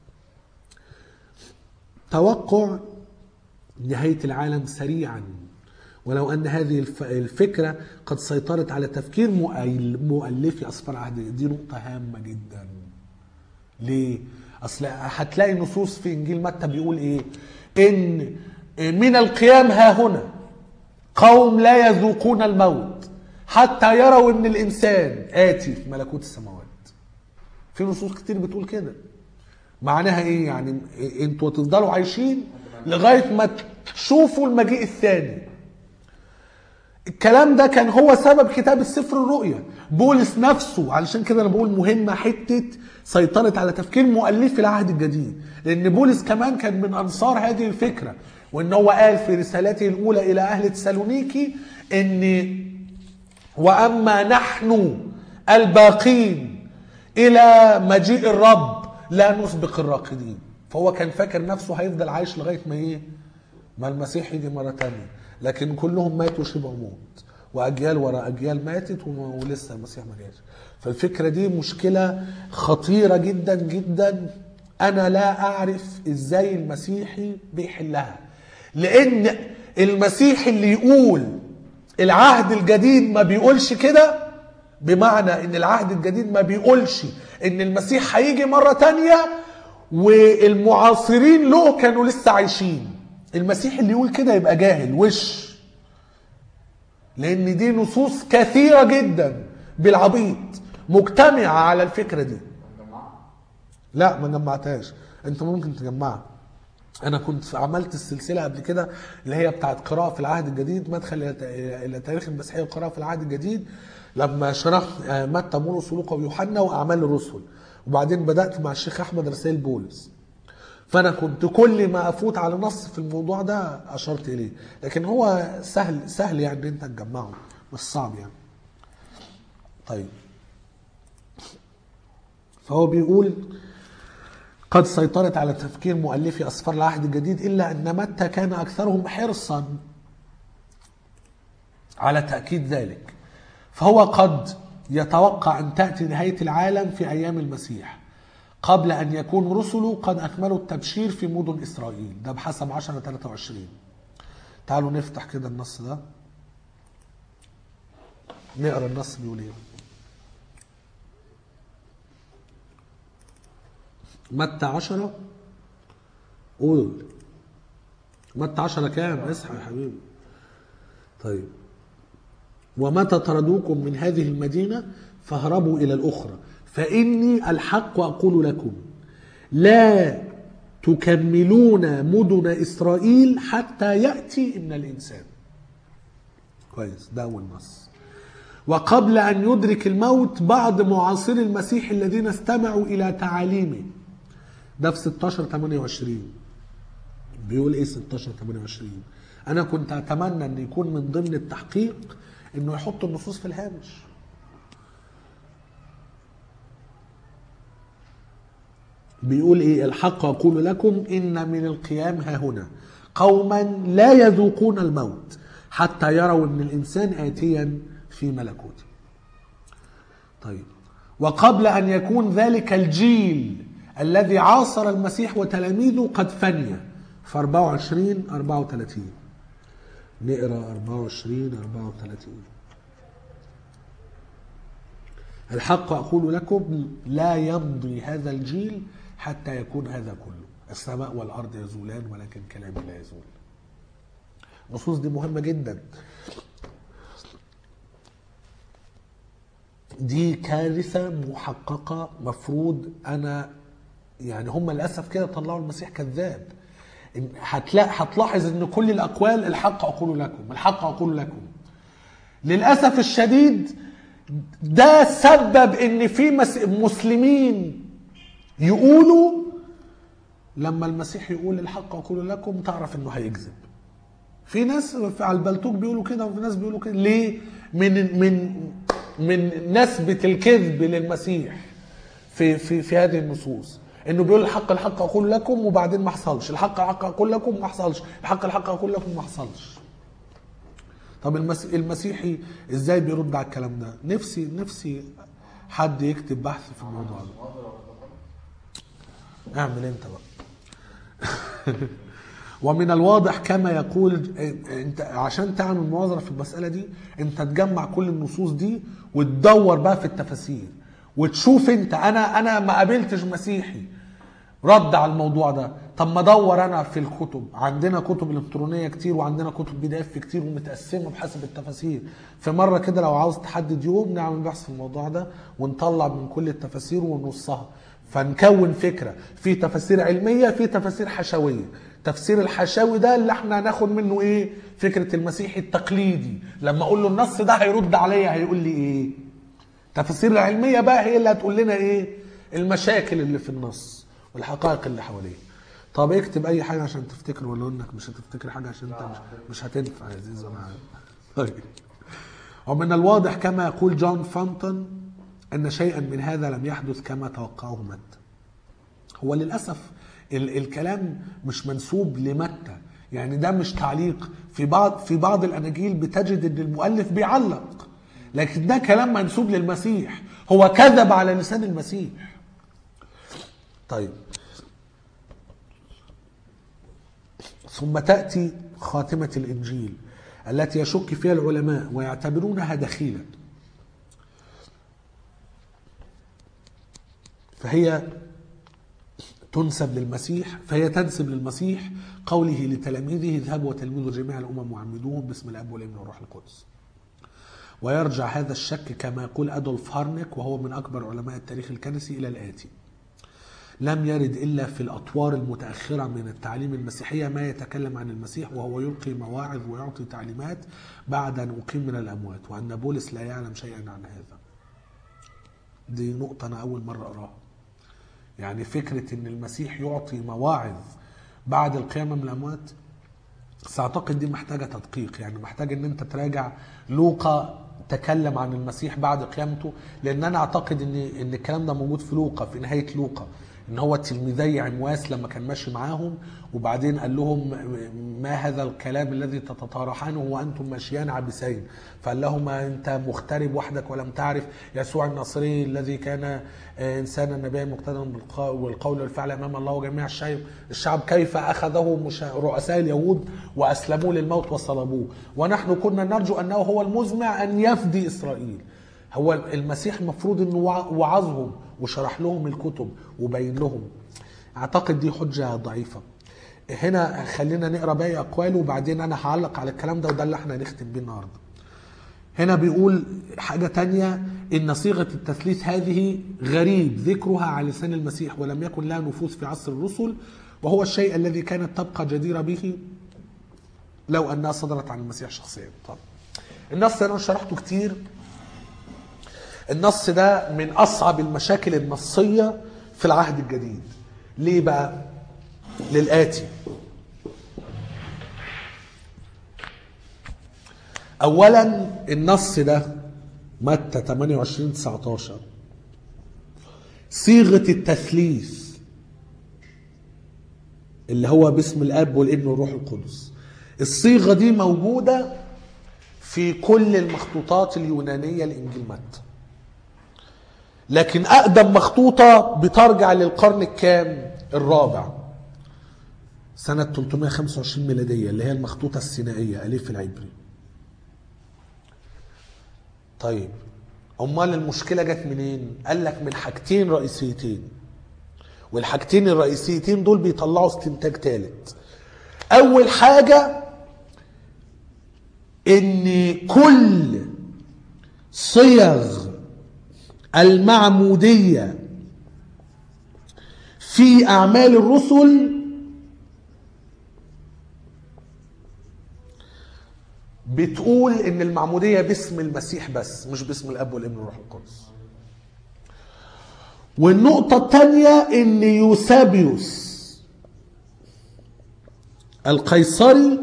توقع نهايه العالم سريعا ولو ان هذه الفكره قد سيطرت على تفكير مؤلفي اسفار عهد دي نقطه هامه جدا. ليه؟ اصل هتلاقي نصوص في انجيل متى بيقول ايه؟ ان من القيام ها هنا قوم لا يذوقون الموت حتى يروا ان الانسان اتي في ملكوت السماوات في نصوص كتير بتقول كده معناها ايه يعني انتوا هتفضلوا عايشين لغايه ما تشوفوا المجيء الثاني الكلام ده كان هو سبب كتاب السفر الرؤيا بولس نفسه علشان كده انا بقول مهمه حته سيطرت على تفكير مؤلفي العهد الجديد لان بولس كمان كان من انصار هذه الفكره وان هو قال في رسالته الاولى الى اهل تسالونيكي ان واما نحن الباقين الى مجيء الرب لا نسبق الراقدين فهو كان فاكر نفسه هيفضل عايش لغايه ما ايه ما المسيح يجي مره تانية لكن كلهم ماتوا شبه موت واجيال ورا اجيال ماتت وما- ولسه المسيح ما جاش فالفكره دي مشكله خطيره جدا جدا انا لا اعرف ازاي المسيحي بيحلها لان المسيحي اللي يقول العهد الجديد ما بيقولش كده بمعنى ان العهد الجديد ما بيقولش ان المسيح هيجي مرة تانية والمعاصرين له كانوا لسه عايشين المسيح اللي يقول كده يبقى جاهل وش لان دي نصوص كثيرة جدا بالعبيط مجتمعة على الفكرة دي لا ما جمعتهاش انت ممكن تجمعها انا كنت عملت السلسله قبل كده اللي هي بتاعت قراءه في العهد الجديد مدخل الى الى تاريخ المسيحيه وقراءه في العهد الجديد لما شرحت آه، متى بولس ولوقا ويوحنا واعمال الرسل وبعدين بدات مع الشيخ احمد رسائل بولس فانا كنت كل ما افوت على نص في الموضوع ده اشرت اليه لكن هو سهل سهل يعني ان انت تجمعه مش صعب يعني طيب فهو بيقول قد سيطرت على تفكير مؤلفي أسفار العهد الجديد إلا أن متى كان أكثرهم حرصا على تأكيد ذلك فهو قد يتوقع أن تأتي نهاية العالم في أيام المسيح قبل أن يكون رسله قد أكملوا التبشير في مدن إسرائيل ده بحسب 10 23 تعالوا نفتح كده النص ده نقرا النص بيقول ايه متى عشرة قول متى عشرة كام اصحى يا حبيبي طيب ومتى طردوكم من هذه المدينة فاهربوا إلى الأخرى فإني الحق أقول لكم لا تكملون مدن إسرائيل حتى يأتي ابن الإنسان كويس ده أول نص وقبل أن يدرك الموت بعض معاصري المسيح الذين استمعوا إلى تعاليمه ده في 16 28 بيقول ايه 16 28 انا كنت اتمنى ان يكون من ضمن التحقيق انه يحط النصوص في الهامش بيقول ايه الحق اقول لكم ان من القيام ها هنا قوما لا يذوقون الموت حتى يروا ان الانسان اتيا في ملكوته طيب وقبل ان يكون ذلك الجيل الذي عاصر المسيح وتلاميذه قد فني في 24 34 نقرا 24 34 الحق اقول لكم لا يمضي هذا الجيل حتى يكون هذا كله السماء والارض يزولان ولكن كلامي لا يزول النصوص دي مهمه جدا دي كارثه محققه مفروض انا يعني هم للاسف كده طلعوا المسيح كذاب إن- هتلاقي هتلاحظ ان كل الاقوال الحق اقول لكم الحق اقول لكم للاسف الشديد ده سبب ان في مس- مسلمين يقولوا لما المسيح يقول الحق اقول لكم تعرف انه هيكذب في ناس في على البلتوك بيقولوا كده وفي ناس بيقولوا كده ليه من من من نسبة الكذب للمسيح في في في هذه النصوص انه بيقول الحق الحق اقول لكم وبعدين ما حصلش الحق الحق اقول لكم ما حصلش الحق الحق اقول لكم ما حصلش طب المس... المسيحي ازاي بيرد على الكلام ده نفسي نفسي حد يكتب بحث في الموضوع ده اعمل انت بقى ومن الواضح كما يقول انت عشان تعمل مناظره في المساله دي انت تجمع كل النصوص دي وتدور بقى في التفاسير وتشوف انت انا انا ما قابلتش مسيحي رد على الموضوع ده طب ما ادور انا في الكتب عندنا كتب الكترونيه كتير وعندنا كتب بي دي اف كتير ومتقسمه بحسب التفاسير في مره كده لو عاوز تحدد يوم نعمل بحث في الموضوع ده ونطلع من كل التفاسير ونصها فنكون فكره في تفاسير علميه في تفاسير حشويه تفسير الحشاوي ده اللي احنا هناخد منه ايه فكره المسيحي التقليدي لما اقول له النص ده هيرد عليا هيقول لي ايه التفاسير العلميه بقى هي اللي هتقول لنا ايه المشاكل اللي في النص والحقائق اللي حواليه طب اكتب اي حاجه عشان تفتكر ولا انك مش هتفتكر حاجه عشان انت مش, مش هتنفع يا عزيز انا عارف. طيب ومن الواضح كما يقول جون فانتون أن شيئا من هذا لم يحدث كما توقعه متى هو للأسف ال- الكلام مش منسوب لمتى يعني ده مش تعليق في بعض في بعض الأناجيل بتجد أن المؤلف بيعلق لكن ده كلام منسوب للمسيح هو كذب على لسان المسيح طيب ثم تأتي خاتمة الإنجيل التي يشك فيها العلماء ويعتبرونها دخيلا فهي تنسب للمسيح فهي تنسب للمسيح قوله لتلاميذه اذهبوا وتلمذوا جميع الامم وعمدوهم باسم الاب والابن والروح القدس. ويرجع هذا الشك كما يقول ادولف هارنك وهو من اكبر علماء التاريخ الكنسي الى الاتي. لم يرد الا في الاطوار المتاخره من التعليم المسيحيه ما يتكلم عن المسيح وهو يلقي مواعظ ويعطي تعليمات بعد ان اقيم من الاموات وان بولس لا يعلم شيئا عن هذا. دي نقطه انا اول مره اقراها. يعني فكرة ان المسيح يعطي مواعظ بعد القيامة من الاموات بس اعتقد دي محتاجة تدقيق يعني محتاج ان انت تراجع لوقا تكلم عن المسيح بعد قيامته لان انا اعتقد ان ان الكلام ده موجود في لوقا في نهاية لوقا ان هو تلميذي عمواس لما كان ماشي معاهم وبعدين قال لهم ما هذا الكلام الذي تتطارحانه وانتم ماشيان عبسين فقال لهم انت مغترب وحدك ولم تعرف يسوع الناصري الذي كان انسانا نبيا مقتدرا بالق- والقول والفعل امام الله وجميع الشعب الشعب كيف اخذه مشا- رؤساء اليهود واسلموه للموت وصلبوه ونحن كنا نرجو انه هو المزمع ان يفدي اسرائيل هو المسيح المفروض انه وع- وعظهم وشرح لهم الكتب وبين لهم اعتقد دي حجه ضعيفه هنا خلينا نقرا باقي اقواله وبعدين انا هعلق على الكلام ده وده اللي احنا هنختم بيه النهارده هنا بيقول حاجة تانية إن صيغة التثليث هذه غريب ذكرها على لسان المسيح ولم يكن لها نفوذ في عصر الرسل وهو الشيء الذي كانت تبقى جديرة به لو أنها صدرت عن المسيح شخصيا طب النص أنا شرحته كتير النص ده من أصعب المشاكل النصية في العهد الجديد ليه بقى للآتي اولا النص ده متى 28 19 صيغه التثليث اللي هو باسم الاب والابن والروح القدس الصيغه دي موجوده في كل المخطوطات اليونانيه لانجيل متى لكن اقدم مخطوطه بترجع للقرن الكام الرابع سنه 325 ميلاديه اللي هي المخطوطه السينائيه الف العبري طيب امال المشكله جت منين قال لك من حاجتين رئيسيتين والحاجتين الرئيسيتين دول بيطلعوا استنتاج ثالث اول حاجه ان كل صيغ المعموديه في اعمال الرسل بتقول ان المعموديه باسم المسيح بس مش باسم الاب والابن والروح القدس والنقطه الثانيه ان يوسابيوس القيصري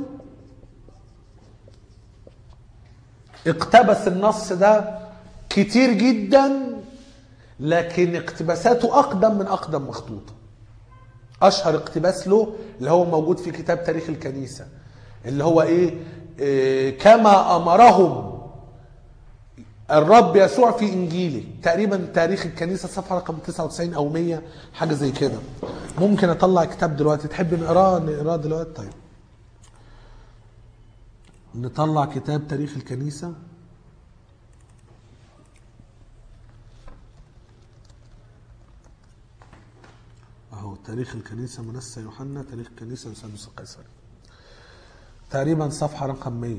اقتبس النص ده كتير جدا لكن اقتباساته اقدم من اقدم مخطوطه اشهر اقتباس له اللي هو موجود في كتاب تاريخ الكنيسه اللي هو ايه, إيه كما امرهم الرب يسوع في انجيله تقريبا تاريخ الكنيسه صفحه رقم 99 او 100 حاجه زي كده ممكن اطلع كتاب دلوقتي تحب نقراه نقراه دلوقتي طيب نطلع كتاب تاريخ الكنيسه اهو تاريخ الكنيسه منسى يوحنا تاريخ الكنيسه يوسادوس القيصري تقريبا صفحه رقم 100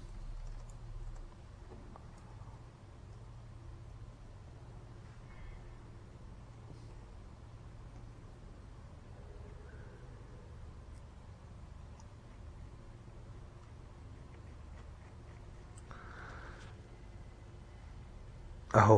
اهو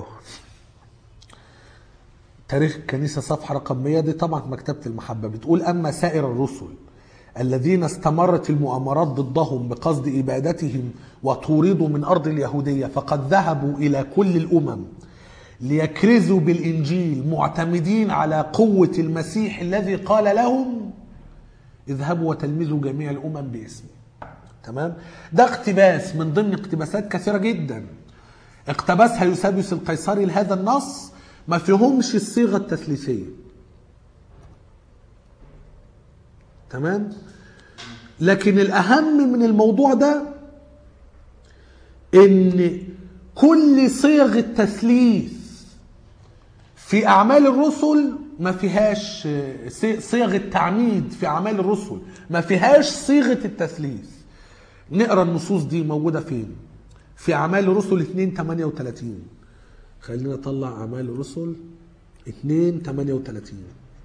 تاريخ الكنيسة صفحة رقم 100 دي طبعا مكتبة المحبة بتقول أما سائر الرسل الذين استمرت المؤامرات ضدهم بقصد إبادتهم وطوردوا من أرض اليهودية فقد ذهبوا إلى كل الأمم ليكرزوا بالانجيل معتمدين على قوه المسيح الذي قال لهم اذهبوا وتلمذوا جميع الامم باسمي تمام ده اقتباس من ضمن اقتباسات كثيره جدا اقتبسها يوسابيوس القيصري لهذا النص ما فيهمش الصيغه التثليثيه تمام لكن الاهم من الموضوع ده ان كل صيغ التثليث في اعمال الرسل ما فيهاش صي- صيغ التعميد في اعمال الرسل ما فيهاش صيغه التثليث نقرا النصوص دي موجوده فين في اعمال الرسل 2 38 خلينا نطلع اعمال الرسل 2 38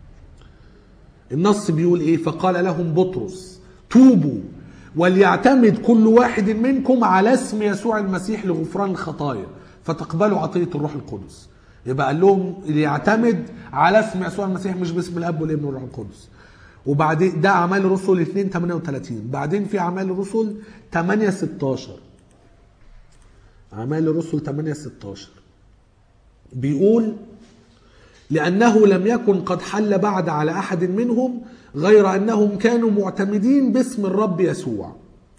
النص بيقول ايه فقال لهم بطرس توبوا وليعتمد كل واحد منكم على اسم يسوع المسيح لغفران الخطايا فتقبلوا عطيه الروح القدس يبقى قال لهم ليعتمد على اسم يسوع المسيح مش باسم الاب والابن والروح القدس وبعدين ده اعمال الرسل 2 38 بعدين في اعمال الرسل 8 16 اعمال الرسل 8 16 بيقول لأنه لم يكن قد حل بعد على أحد منهم غير أنهم كانوا معتمدين باسم الرب يسوع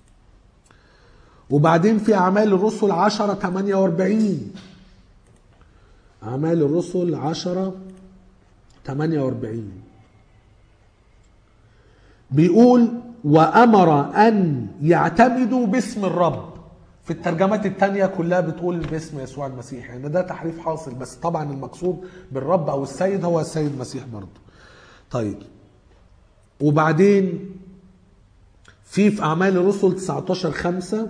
وبعدين في أعمال الرسل 10 48 أعمال الرسل 10 48 بيقول وأمر أن يعتمدوا باسم الرب في الترجمات التانية كلها بتقول باسم يسوع المسيح يعني ده تحريف حاصل بس طبعا المقصود بالرب أو السيد هو السيد المسيح برضه طيب وبعدين في في أعمال الرسل 19 5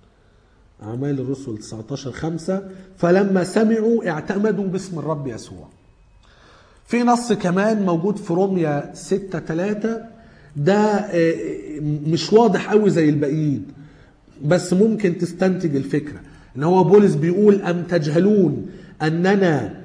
أعمال الرسل 19 5 فلما سمعوا اعتمدوا باسم الرب يسوع في نص كمان موجود في روميا 6 3 ده آه، مش واضح قوي زي الباقيين بس ممكن تستنتج الفكرة ان هو بولس بيقول ام تجهلون اننا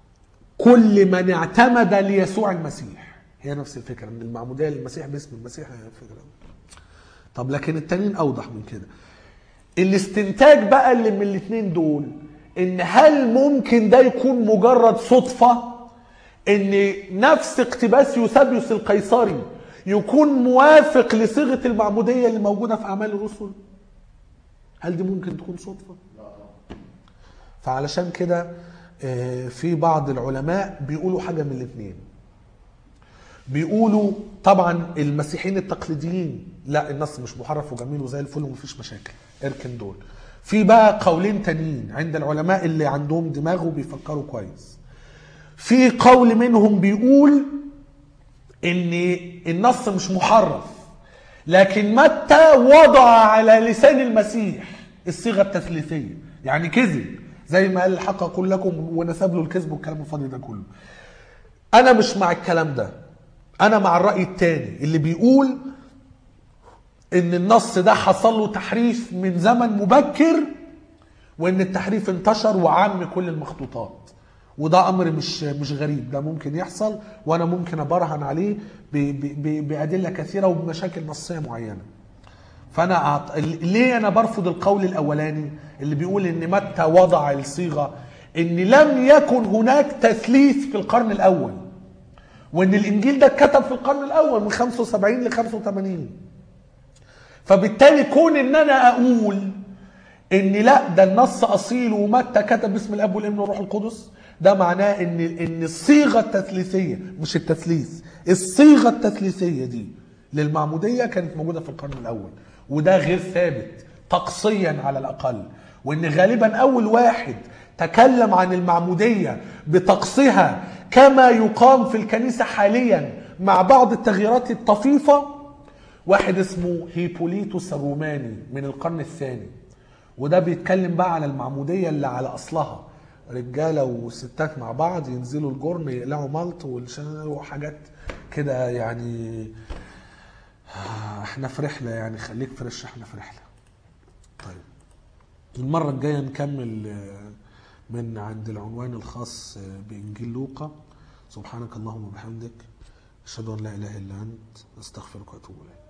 كل من اعتمد ليسوع المسيح هي نفس الفكرة من المعمودية للمسيح باسم المسيح هي الفكرة طب لكن التانيين اوضح من كده الاستنتاج بقى اللي من الاثنين دول ان هل ممكن ده يكون مجرد صدفة ان نفس اقتباس يوسابيوس القيصري يكون موافق لصيغة المعمودية اللي موجودة في اعمال الرسل هل دي ممكن تكون صدفة فعلشان كده آه، في بعض العلماء بيقولوا حاجة من الاثنين بيقولوا طبعا المسيحيين التقليديين لا النص مش محرف وجميل وزي الفل ومفيش مشاكل اركن دول في بقى قولين تانيين عند العلماء اللي عندهم دماغ وبيفكروا كويس في قول منهم بيقول ان النص مش محرف لكن متى وضع على لسان المسيح الصيغه التثليثيه يعني كذب زي ما قال الحق اقول لكم ونسب له الكذب والكلام الفاضي ده كله انا مش مع الكلام ده انا مع الراي الثاني اللي بيقول ان النص ده حصل له تحريف من زمن مبكر وان التحريف انتشر وعم كل المخطوطات وده امر مش مش غريب ده ممكن يحصل وانا ممكن ابرهن عليه ب- ب- ب- بادله كثيره وبمشاكل نصيه معينه فانا أعط... ليه انا برفض القول الاولاني اللي بيقول ان متى وضع الصيغه ان لم يكن هناك تثليث في القرن الاول وان الانجيل ده اتكتب في القرن الاول من 75 ل 85 فبالتالي كون ان انا اقول ان لا ده النص اصيل ومتى كتب باسم الاب والابن والروح القدس ده معناه ان ان الصيغه التثليثيه مش التثليث الصيغه التثليثيه دي للمعموديه كانت موجوده في القرن الاول وده غير ثابت طقسيا على الاقل وان غالبا اول واحد تكلم عن المعموديه بطقسها كما يقام في الكنيسه حاليا مع بعض التغييرات الطفيفه واحد اسمه هيبوليتوس الروماني من القرن الثاني وده بيتكلم بقى على المعمودية اللي على أصلها رجالة وستات مع بعض ينزلوا الجرن يقلعوا ملط والش- وحاجات كده يعني آه، احنا في رحلة يعني خليك فريش احنا في رحلة طيب المرة الجاية نكمل آه، من عند العنوان الخاص آه، بإنجيل لوقا سبحانك اللهم وبحمدك أشهد أن لا إله إلا أنت أستغفرك وأتوب إليك